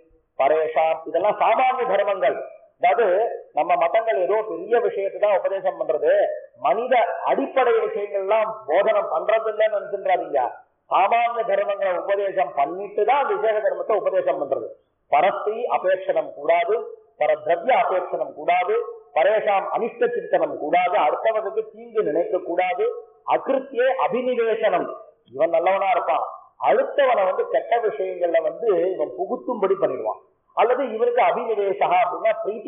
பரேஷாம் இதெல்லாம் சாமானிய தர்மங்கள் அதாவது நம்ம மதங்கள் ஏதோ பெரிய விஷயத்தை தான் உபதேசம் பண்றது மனித அடிப்படை விஷயங்கள்லாம் போதனம் பண்றது இல்லைன்னு நினைச்சுன்றாதீங்க சாமானிய தர்மங்களை உபதேசம் பண்ணிட்டு தான் விசேஷ தர்மத்தை உபதேசம் பண்றது பரஸ்திரி அபேட்சணம் கூடாது பரத்ரவ்ய அபேட்சணம் கூடாது பரேஷாம் அனிஷ்ட சிந்தனம் கூடாது அடுத்தவனுக்கு தீங்கு நினைக்க கூடாது அகிருத்தியே அபினிவேசனம் இவன் நல்லவனா இருப்பான் அடுத்தவனை வந்து கெட்ட விஷயங்கள்ல வந்து இவன் புகுத்தும்படி பண்ணிடுவான் அல்லது இவனுக்கு அபினிவேசா அப்படின்னா பிரீத்தி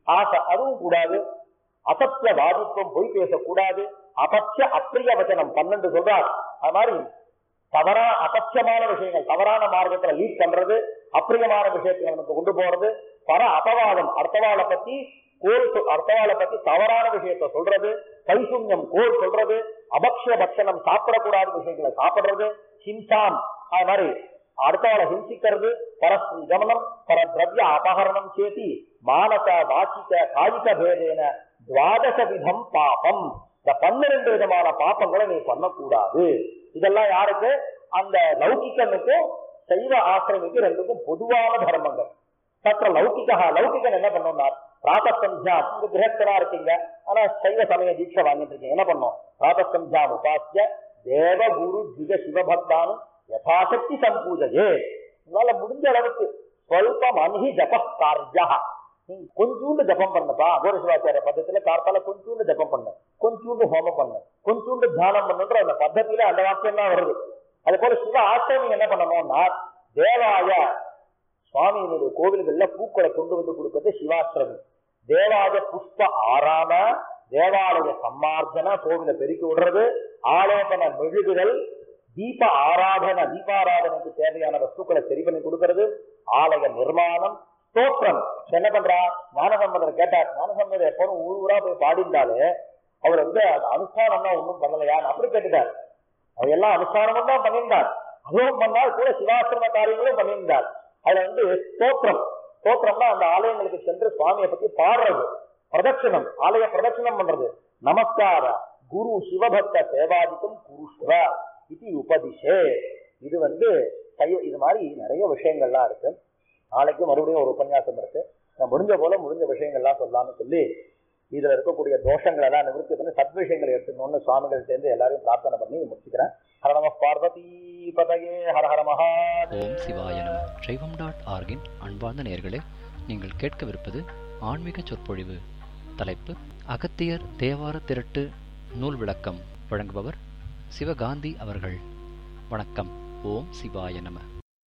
ஆசை அதுவும் கூடாது அசத்திய வாதித்துவம் பொய் பேசக்கூடாது அபட்ச அப்பிரிய வச்சனம் பன்னெண்டு சொல்றார் அது மாதிரி தவறா அபட்சமான விஷயங்கள் தவறான மார்க்கத்துல லீட் பண்றது அப்பிரியமான விஷயத்தை அவனுக்கு கொண்டு போறது பர அபவாதம் அர்த்தவாளை பத்தி கோல் சொல்- அர்த்தவாளை பத்தி தவறான விஷயத்த சொல்றது கைசுண்யம் கோல் சொல்றது அபக்ஷ பட்சணம் சாப்பிடக்கூடாத விஷயங்களை சாப்பிடுறது ஹிம்சாம் அது மாதிரி அடுத்தவளை ஹிம்சிக்கிறது பரஸ்பரி கமனம் பர திரவிய அபகரணம் சேதி மானச வாசிக்க காயிக பேதேன துவாதச விதம் பாபம் இந்த பன்னிரண்டு விதமான பாப்பங்களை நீ பண்ணக்கூடாது இதெல்லாம் யாருக்கு அந்த லௌகிக்கனுக்கும் சைவ ஆசிரமிக்கு ரெண்டுக்கும் பொதுவான தர்மங்கள் சற்ற லௌகிகா லௌகிகன் என்ன பண்ணோம்னா பிராத்தசந்தியா உங்க கிரகஸ்தரா இருக்கீங்க ஆனா சைவ சமய தீட்சை வாங்கிட்டு இருக்கீங்க என்ன பண்ணோம் பிராத்தசந்தியா உபாசிய தேவ குரு ஜிக சிவபக்தானு யதாசக்தி சம்பூஜையே உங்களால முடிஞ்ச அளவுக்கு ஸ்வல்பம் அன்ஹி ஜப கார்யா நீ கொஞ்சூண்டு ஜபம் பண்ணப்பா அகோர சிவாச்சாரிய பద్ధతిలో கார்த்தால கொஞ்சூண்டு ஜபம் பண்ணு கொஞ்சூண்டு ஹோமம் பண்ணு கொஞ்சூண்டு தியானம் பண்ணுன்ற அந்த பద్ధతిயில அந்த வாக்கியம் தான் வருது அது போல சிவ ஆசிரமம் என்ன பண்ணணும்னா தேவாய சுவாமியினுடைய கோவில்கள்ல பூக்களை கொண்டு வந்து கொடுக்கிறது சிவாசிரமி தேவாலய புஷ்ப ஆராம தேவாலய சம்மார்ஜன கோவிலை பெருக்கி விடுறது ஆலோபன மெழுகுதல் தீப ஆராதன தீபாராதனைக்கு தேவையான வஸ்துக்களை சரி பண்ணி கொடுக்கிறது ஆலய நிர்மாணம் ஸ்தோத்திரம் என்ன பண்றா ஞானசம்பந்தர் கேட்டார் ஞானசம்பந்தர் எப்போதும் ஊர் ஊரா போய் பாடிந்தாலே அவர் வந்து அது அனுஷ்டானம்னா ஒண்ணும் பண்ணலையா அப்படி கேட்டுட்டார் அவர் எல்லாம் அனுஷ்டானமும் தான் பண்ணியிருந்தார் அதுவும் பண்ணால் கூட சிவாசிரம காரியங்களும் பண்ணியிருந்தார் அதுல வந்து ஸ்தோத்திரம் ஸ்தோத்திரம்னா அந்த ஆலயங்களுக்கு சென்று சுவாமியை பத்தி பாடுறது பிரதட்சணம் ஆலய பிரதட்சணம் பண்றது நமஸ்கார குரு சிவபக்த சேவாதிக்கும் குருஷ்வ இது உபதிஷே இது வந்து சைவ- இது மாதிரி நிறைய விஷயங்கள்லாம் இருக்கு நாளைக்கு மறுபடியும் ஒரு உபன்யாசம் இருக்கு நான் முடிஞ்ச போல முடிஞ்ச விஷயங்கள்லாம் சொல்லலாம்னு சொல்லி இதுல இருக்கக்கூடிய தோஷங்களை எல்லாம் நிவர்த்தி பண்ணி சத் விஷயங்களை எடுத்துக்கணும்னு சுவாமிகள் சேர்ந்து எல்லாரையும் பிரார்த்தனை பண்ணி முடிச்சுக்கிறேன் ஹர நம பார்வதி பதயே ஹர ஹர மகா ஓம் சிவாய நம சைவம் டாட் ஆர்கின் அன்பார்ந்த நேயர்களே நீங்கள் கேட்கவிருப்பது ஆன்மீக சொற்பொழிவு தலைப்பு அகத்தியர் தேவார திரட்டு நூல் விளக்கம் வழங்குபவர் சிவகாந்தி அவர்கள் வணக்கம் ஓம் சிவாய நம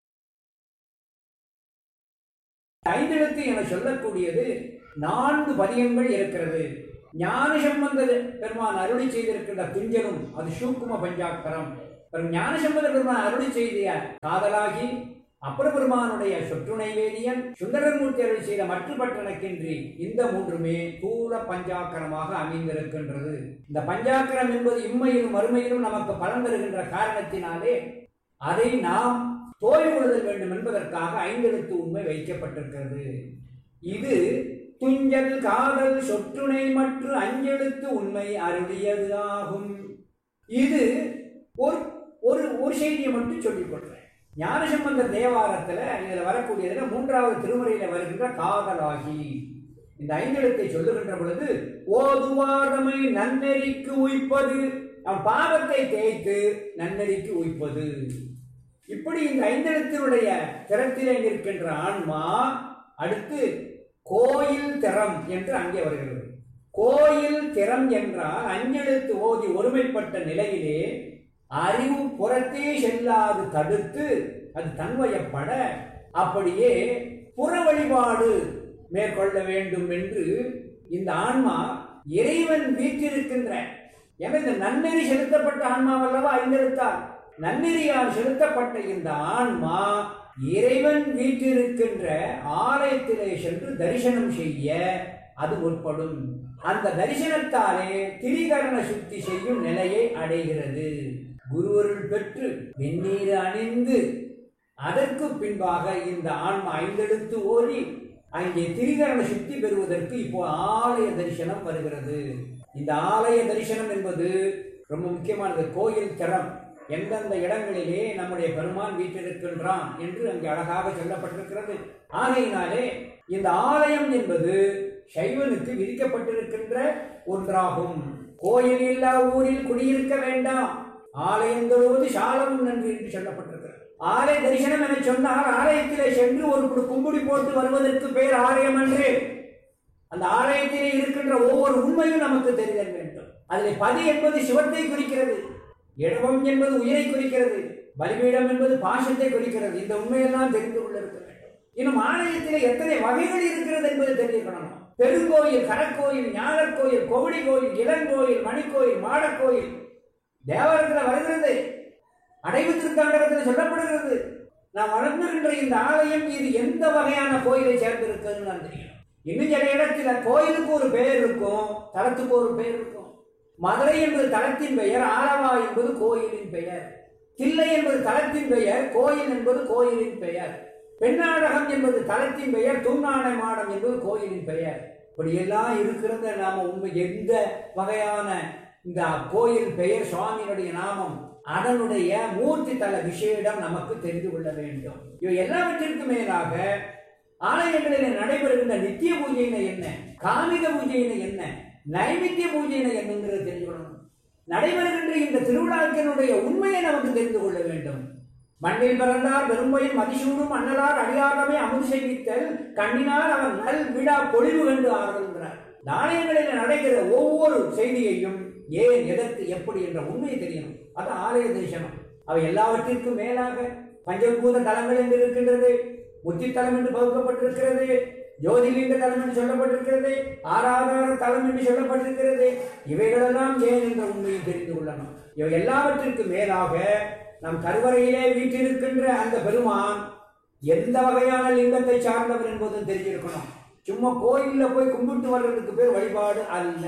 ஐந்தெழுத்து என சொல்லக்கூடியது நான்கு பதியங்கள் இருக்கிறது ஞான சம்பந்த பெருமான் அருளி செய்திருக்கின்ற துஞ்சலும் அது சூக்கும பஞ்சாக்கரம் பெரும் ஞான சம்பந்த பெருமான் அருளி செய்திய காதலாகி அப்பர பெருமானுடைய சொற்றுணை வேதியன் சுந்தரமூர்த்தி அருள் செய்த மற்ற பட்டணக்கின்றி இந்த மூன்றுமே தூர பஞ்சாக்கரமாக அமைந்திருக்கின்றது இந்த பஞ்சாக்கரம் என்பது இம்மையிலும் மறுமையிலும் நமக்கு பலன் தருகின்ற காரணத்தினாலே அதை நாம் தோய் கொள்ளுதல் வேண்டும் என்பதற்காக ஐந்தெழுத்து உண்மை வைக்கப்பட்டிருக்கிறது இது துஞ்சல் காதல் சொற்றுணை மற்றும் அஞ்செழுத்து உண்மை அருளியது ஆகும் இது ஒரு ஒரு ஒரு செய்தியை மட்டும் சொல்லிக் கொள்றேன் ஞானசம்பந்தர் தேவாரத்துல இதுல வரக்கூடியதுல மூன்றாவது திருமுறையில வருகின்ற காதலாகி இந்த ஐந்தெழுத்தை சொல்லுகின்ற பொழுது ஓதுவாரமை நன்னெறிக்கு உய்ப்பது அவன் பாவத்தை தேய்த்து நன்னெறிக்கு உய்ப்பது இப்படி இந்த ஐந்தெழுத்தினுடைய திறத்திலே நிற்கின்ற ஆன்மா அடுத்து கோயில் திறம் என்று அங்கே வருகிறது கோயில் திறம் என்றால் அஞ்செழுத்து ஓதி ஒருமைப்பட்ட நிலையிலே அறிவு புறத்தே செல்லாது தடுத்து அது தன்வயப்பட அப்படியே புற வழிபாடு மேற்கொள்ள வேண்டும் என்று இந்த ஆன்மா இறைவன் வீற்றிருக்கின்ற எனது நன்னெறி செலுத்தப்பட்ட ஆன்மாவல்லவா ஐந்தெழுத்தார் நன்னெறியால் செலுத்தப்பட்ட இந்த ஆன்மா இறைவன் வீற்றிருக்கின்ற ஆலயத்திலே சென்று தரிசனம் செய்ய அது முற்படும் அந்த தரிசனத்தாலே திரிகரண சுத்தி செய்யும் நிலையை அடைகிறது குருவருள் பெற்று வெந்நீர் அணிந்து அதற்கு பின்பாக இந்த ஆன்மா ஐந்தெடுத்து ஓடி அங்கே திரிகரண சுத்தி பெறுவதற்கு இப்போ ஆலய தரிசனம் வருகிறது இந்த ஆலய தரிசனம் என்பது ரொம்ப முக்கியமானது கோயில் திறம் எந்தெந்த இடங்களிலே நம்முடைய பெருமான் வீற்றிருக்கின்றான் என்று அங்கே அழகாக சொல்லப்பட்டிருக்கிறது ஆகையினாலே இந்த ஆலயம் என்பது சைவனுக்கு விதிக்கப்பட்டிருக்கின்ற ஒன்றாகும் கோயில் இல்லா ஊரில் குடியிருக்க வேண்டாம் ஆலயங்களோடு சாலமும் நன்றி என்று சொல்லப்பட்டிருக்கிறது ஆலய தரிசனம் என சொன்னால் ஆலயத்திலே சென்று ஒரு குடு கும்புடி போட்டு வருவதற்கு பேர் ஆலயம் என்று அந்த ஆலயத்திலே இருக்கின்ற ஒவ்வொரு உண்மையும் நமக்கு தெரிதல் வேண்டும் அதில் பதி என்பது சிவத்தை குறிக்கிறது இடவம் என்பது உயிரை குறிக்கிறது பலிபீடம் என்பது பாசத்தை குறிக்கிறது இந்த உண்மையெல்லாம் தெரிந்து கொள்ள இருக்க வேண்டும் இன்னும் ஆலயத்திலே எத்தனை வகைகள் இருக்கிறது என்பது தெரிஞ்சுக்கணும் பெருங்கோயில் கரக்கோயில் ஞானர் கோயில் கோவிடி கோயில் இளங்கோயில் மணிக்கோயில் மாடக்கோயில் தேவாரத்தில் வருகிறது அடைவு திருத்தாண்டகத்தில் சொல்லப்படுகிறது நாம் வளர்ந்துகின்ற இந்த ஆலயம் இது எந்த வகையான கோயிலை சேர்ந்திருக்குன்னு நான் தெரியும் இன்னும் சில இடத்துல கோயிலுக்கு ஒரு பெயர் இருக்கும் தலத்துக்கு ஒரு பெயர் இருக்கும் மதுரை என்பது தலத்தின் பெயர் ஆலவா என்பது கோயிலின் பெயர் தில்லை என்பது தலத்தின் பெயர் கோயில் என்பது கோயிலின் பெயர் பெண்ணாடகம் என்பது தலத்தின் பெயர் தூங்கானை மாடம் என்பது கோயிலின் பெயர் இப்படியெல்லாம் இருக்கிறத நாம உண்மை எந்த வகையான இந்த கோயில் பெயர் சுவாமியினுடைய நாமம் அதனுடைய மூர்த்தி தல விஷயம் நமக்கு தெரிந்து கொள்ள வேண்டும் இவை எல்லாவற்றிற்கும் மேலாக ஆலயங்களில் நடைபெறுகின்ற நித்திய பூஜையின என்ன காமிக பூஜையின என்ன நைமித்திய பூஜையின என்னங்கிறது தெரிஞ்சுக்கணும் நடைபெறுகின்ற இந்த திருவிழாக்களுடைய உண்மையை நமக்கு தெரிந்து கொள்ள வேண்டும் மண்ணில் பிறந்தார் பெரும்பையும் மதிசூடும் அண்ணலார் அடியாரமே அமுது செய்வித்தல் கண்ணினால் அவன் நல் விழா பொழிவு கண்டு ஆறுகின்றார் நாணயங்களில் நடக்கிற ஒவ்வொரு செய்தியையும் ஏன் எதற்கு எப்படி என்ற உண்மை தெரியணும் அது ஆலய தரிசனம் அவை எல்லாவற்றிற்கும் மேலாக பஞ்சபூத தலங்கள் என்று இருக்கின்றது முத்தி தலம் என்று பகுக்கப்பட்டிருக்கிறது ஜோதிலிங்க தலம் என்று சொல்லப்பட்டிருக்கிறது ஆராதார தலம் என்று சொல்லப்பட்டிருக்கிறது இவைகளெல்லாம் ஏன் என்ற உண்மையை தெரிந்து கொள்ளணும் இவை எல்லாவற்றிற்கும் மேலாக நம் கருவறையிலே வீற்றிருக்கின்ற அந்த பெருமான் எந்த வகையான லிங்கத்தை சார்ந்தவர் என்பதும் தெரிஞ்சிருக்கணும் சும்மா கோயில்ல போய் கும்பிட்டு வர்றதுக்கு பேர் வழிபாடு அல்ல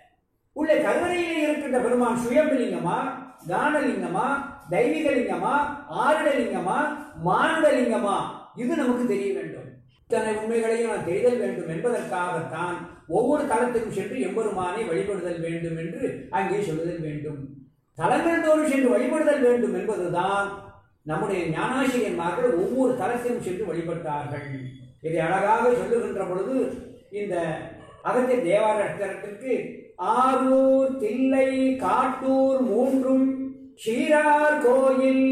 உள்ள கருவறையிலே இருக்கின்ற பெருமான் சுயம்பலிங்கமா கானலிங்கமா தெய்வீகலிங்கமா ஆருடலிங்கமா மானுடலிங்கமா இது நமக்கு தெரிய வேண்டும் இத்தனை உண்மைகளையும் நான் தெரிதல் வேண்டும் என்பதற்காகத்தான் ஒவ்வொரு தளத்துக்கும் சென்று எம்பெருமானை வழிபடுதல் வேண்டும் என்று அங்கே சொல்லுதல் வேண்டும் தலங்கள் தோறும் சென்று வழிபடுதல் வேண்டும் என்பதுதான் நம்முடைய ஞானாசிரியன்மார்கள் ஒவ்வொரு தலத்திலும் சென்று வழிபட்டார்கள் இதை அழகாக சொல்லுகின்ற பொழுது இந்த அகத்திய தேவாரத்திற்கு ஆரூர் தில்லை காட்டூர் மூன்றும் ஷீரார் கோயில்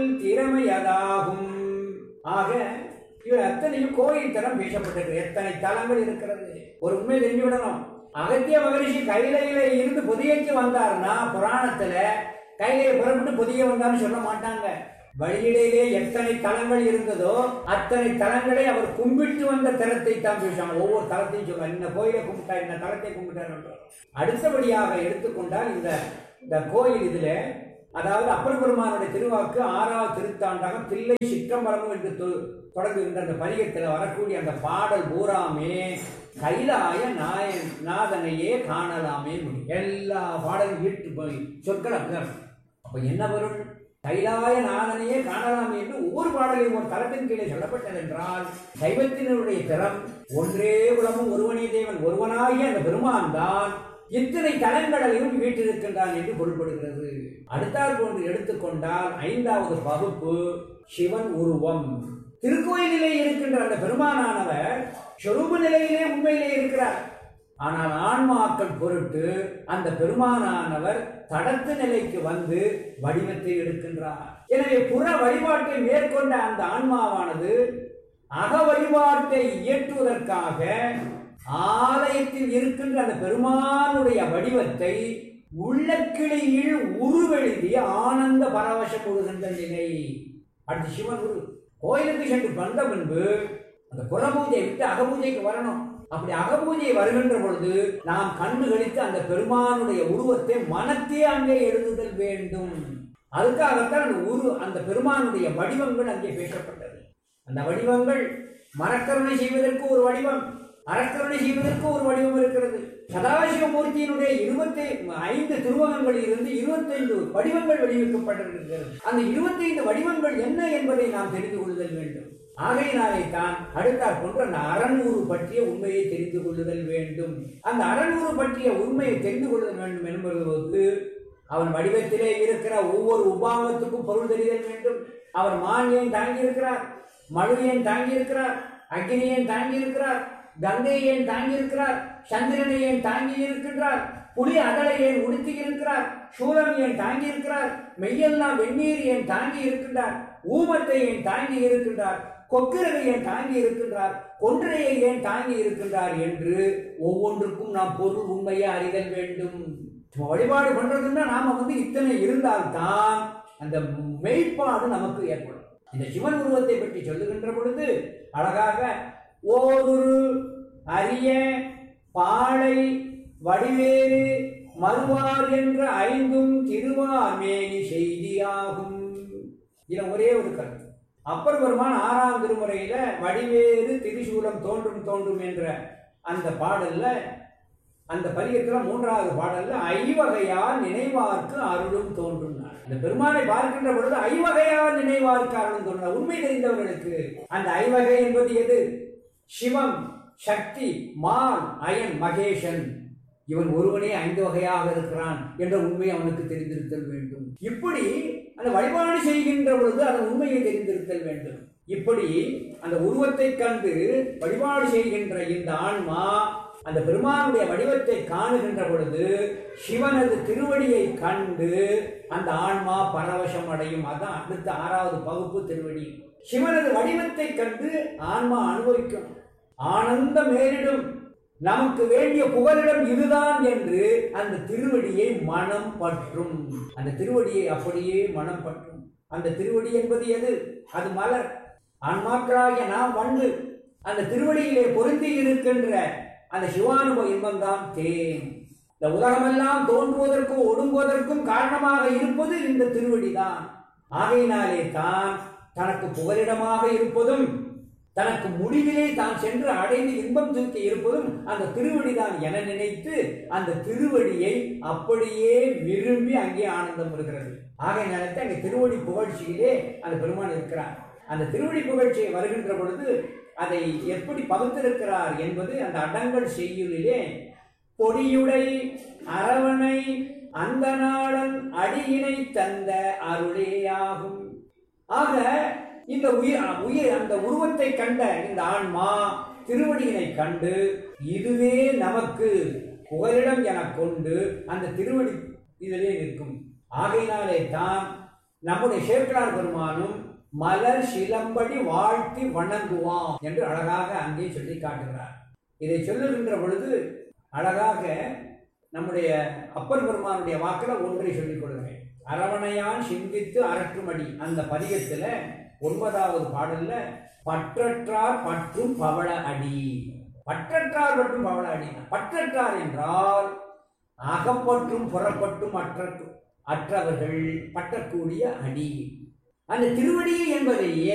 திறமையதாகும் ஆக இவை அத்தனையும் கோயில் தரம் பேசப்பட்டிருக்கு எத்தனை தலங்கள் இருக்கிறது ஒரு உண்மை தெரிஞ்சுவிடணும் அகத்திய மகரிஷி கைலையில இருந்து புதியக்கு வந்தாருன்னா புராணத்துல கைலையை புறப்பட்டு புதிய வந்தார்னு சொல்ல மாட்டாங்க வழியிலேயே எத்தனை தலங்கள் இருந்ததோ அத்தனை தலங்களை அவர் கும்பிட்டு வந்த தலத்தை தான் பேசுவாங்க ஒவ்வொரு தலத்தையும் சொல்லுவாங்க இந்த கோயிலை கும்பிட்டா இந்த தலத்தை கும்பிட்டார் அடுத்தபடியாக எடுத்துக்கொண்டால் இந்த இந்த கோயில் இதுல அதாவது அப்பர் பெருமானுடைய திருவாக்கு ஆறாவது திருத்தாண்டாக தில்லை சிற்றம்பலமும் என்று தொ- தொடங்குகின்ற அந்த பதிகத்தில் வரக்கூடிய அந்த பாடல் பூராமே கைலாய நாய நாதனையே காணலாமே முடியும் எல்லா பாடலும் ஈட்டு போய் சொற்கள் அப்படிதான் அப்ப என்ன பொருள் கைலாய நாதனையே காணலாம் என்று ஒவ்வொரு பாடலையும் ஒரு தலத்தின் கீழே சொல்லப்பட்டது என்றால் சைவத்தினுடைய திறம் ஒன்றே உலகம் ஒருவனே தேவன் ஒருவனாகிய அந்த பெருமான் தான் இத்தனை தலங்களையும் வீட்டிருக்கின்றான் என்று பொருள்படுகிறது அடுத்தாற் போன்று எடுத்துக்கொண்டால் ஐந்தாவது வகுப்பு சிவன் உருவம் திருக்கோயிலிலே இருக்கின்ற அந்த பெருமானானவர் சொரூப நிலையிலே உண்மையிலே இருக்கிறார் ஆனால் ஆன்மாக்கள் பொருட்டு அந்த பெருமானானவர் தடத்து நிலைக்கு வந்து வடிவத்தை எடுக்கின்றார் எனவே புற வழிபாட்டை மேற்கொண்ட அந்த ஆன்மாவானது அக வழிபாட்டை இயற்றுவதற்காக ஆலயத்தில் இருக்கின்ற அந்த பெருமானுடைய வடிவத்தை உள்ளக்கிளியில் உருவெழுதி ஆனந்த பரவசம் கொள்கின்ற நிலை அடுத்து சிவன் குரு கோயிலுக்கு சென்று வந்த பின்பு அந்த புறபூஜை விட்டு அகபூஜைக்கு வரணும் அப்படி அகபூஜை வருகின்ற பொழுது நாம் கண்ணு கழித்து அந்த பெருமானுடைய உருவத்தை மனத்தே அங்கே எழுதுதல் வேண்டும் அதுக்காகத்தான் அந்த உரு அந்த பெருமானுடைய வடிவங்கள் அங்கே பேசப்பட்டது அந்த வடிவங்கள் மரக்கருணை செய்வதற்கு ஒரு வடிவம் அறக்கருணை செய்வதற்கு ஒரு வடிவம் இருக்கிறது சதாசிவமூர்த்தியினுடைய இருபத்தி ஐந்து திருவகங்களில் இருந்து இருபத்தைந்து வடிவங்கள் வடிவமைக்கப்பட்டிருக்கிறது அந்த இருபத்தைந்து வடிவங்கள் என்ன என்பதை நாம் தெரிந்து கொள்ளுதல் வேண்டும் ஆகையினாலே தான் அடுத்தாற் போன்று அந்த அறநூறு பற்றிய உண்மையை தெரிந்து கொள்ளுதல் வேண்டும் அந்த அறநூறு பற்றிய உண்மையை தெரிந்து கொள்ளுதல் வேண்டும் என்பது அவன் வடிவத்திலே இருக்கிற ஒவ்வொரு உபாவத்துக்கும் பொருள் தெரிதல் வேண்டும் அவர் மான் ஏன் தாங்கி இருக்கிறார் மழு ஏன் தாங்கி இருக்கிறார் அக்னி ஏன் தாங்கி இருக்கிறார் கங்கை ஏன் தாங்கி இருக்கிறார் சந்திரனை ஏன் தாங்கி இருக்கின்றார் புலி அதலை ஏன் உடுத்தி இருக்கிறார் சூலம் ஏன் தாங்கி இருக்கிறார் மெய்யெல்லாம் வெந்நீர் ஏன் தாங்கி இருக்கின்றார் ஊமத்தை ஏன் தாங்கி இருக்கின்றார் கொக்கிரகை ஏன் தாங்கி இருக்கின்றார் கொன்றையை ஏன் தாங்கி இருக்கின்றார் என்று ஒவ்வொன்றுக்கும் நாம் பொருள் உண்மையை அறிதல் வேண்டும் சும்மா வழிபாடு பண்றதுன்னா நாம வந்து இத்தனை இருந்தால்தான் அந்த மெய்ப்பாடு நமக்கு ஏற்படும் இந்த சிவன் உருவத்தை பற்றி சொல்லுகின்ற பொழுது அழகாக ஓருரு அரிய பாழை வடிவேறு மறுவார் என்ற ஐந்தும் திருவாமேனி செய்தியாகும் இதுல ஒரே ஒரு கருத்து அப்பர் பெருமான் ஆறாம் திருமுறையில வடிவேறு திரிசூலம் தோன்றும் தோன்றும் என்ற அந்த பாடல்ல அந்த பதிகத்துல மூன்றாவது பாடல்ல ஐவகையால் நினைவார்க்கு அருளும் தோன்றும் அந்த பெருமானை பார்க்கின்ற பொழுது ஐவகையால் நினைவார்க்கு அருளும் தோன்றும் உண்மை தெரிந்தவர்களுக்கு அந்த ஐவகை என்பது எது சிவம் சக்தி மால் அயன் மகேஷன் இவன் ஒருவனே ஐந்து வகையாக இருக்கிறான் என்ற உண்மை அவனுக்கு தெரிந்திருத்தல் வேண்டும் இப்படி அந்த வழிபாடு செய்கின்ற பொழுது அந்த உண்மையை தெரிந்திருத்தல் வேண்டும் இப்படி அந்த உருவத்தை கண்டு வழிபாடு செய்கின்ற இந்த ஆன்மா அந்த பெருமானுடைய வடிவத்தை காணுகின்ற பொழுது சிவனது திருவடியை கண்டு அந்த ஆன்மா பரவசம் அடையும் அதான் அடுத்த ஆறாவது பகுப்பு திருவடி சிவனது வடிவத்தை கண்டு ஆன்மா அனுபவிக்கும் ஆனந்த மேலிடும் நமக்கு வேண்டிய புகலிடம் இதுதான் என்று அந்த திருவடியை மனம் பற்றும் அந்த திருவடியை அப்படியே மனம் பற்றும் அந்த திருவடி என்பது எது அது மலர் ஆன்மாக்களாகிய நாம் வண்டு அந்த திருவடியிலே பொருந்தி இருக்கின்ற அந்த சிவானுபவ இன்பம்தான் தேன் இந்த உலகமெல்லாம் தோன்றுவதற்கும் ஒடுங்குவதற்கும் காரணமாக இருப்பது இந்த திருவடிதான் ஆகையினாலே தான் தனக்கு புகலிடமாக இருப்பதும் தனக்கு முடிவிலே தான் சென்று அடைந்து இன்பம் தூக்கி இருப்பதும் அந்த திருவடிதான் என நினைத்து அந்த திருவடியை அப்படியே விரும்பி அங்கே ஆனந்தம் வருகிறது ஆகை நினைத்து அங்கே திருவடி புகழ்ச்சியிலே அந்த பெருமான் இருக்கிறார் அந்த திருவடி புகழ்ச்சியை வருகின்ற பொழுது அதை எப்படி பகுத்திருக்கிறார் என்பது அந்த அடங்கல் செய்யுளிலே பொடியுடை அரவணை அந்த நாளன் அடியினை தந்த அருளேயாகும் ஆக இந்த உயிர் உயிர் அந்த உருவத்தை கண்ட இந்த ஆன்மா திருவடியினை கண்டு இதுவே நமக்கு புகலிடம் என கொண்டு அந்த திருவடி இதிலே நிற்கும் ஆகையினாலே தான் நம்முடைய சேர்க்கிறார் பெருமானும் மலர் சிலம்படி வாழ்த்தி வணங்குவான் என்று அழகாக அங்கே சொல்லி காட்டுகிறார் இதை சொல்லுகின்ற பொழுது அழகாக நம்முடைய அப்பர் பெருமானுடைய வாக்கில் ஒன்றை சொல்லிக் கொள்கிறேன் அரவணையான் சிந்தித்து அரற்றுமடி அந்த பதிகத்துல ஒன்பதாவது பாடல்ல பற்றற்றார் பற்றும் பவள அடி பற்றற்றார் பற்றும் பவள அடி பற்றற்றார் என்றால் அகப்பற்றும் புறப்பட்டும் அற்ற அற்றவர்கள் பற்றக்கூடிய அடி அந்த திருவடி என்பதையே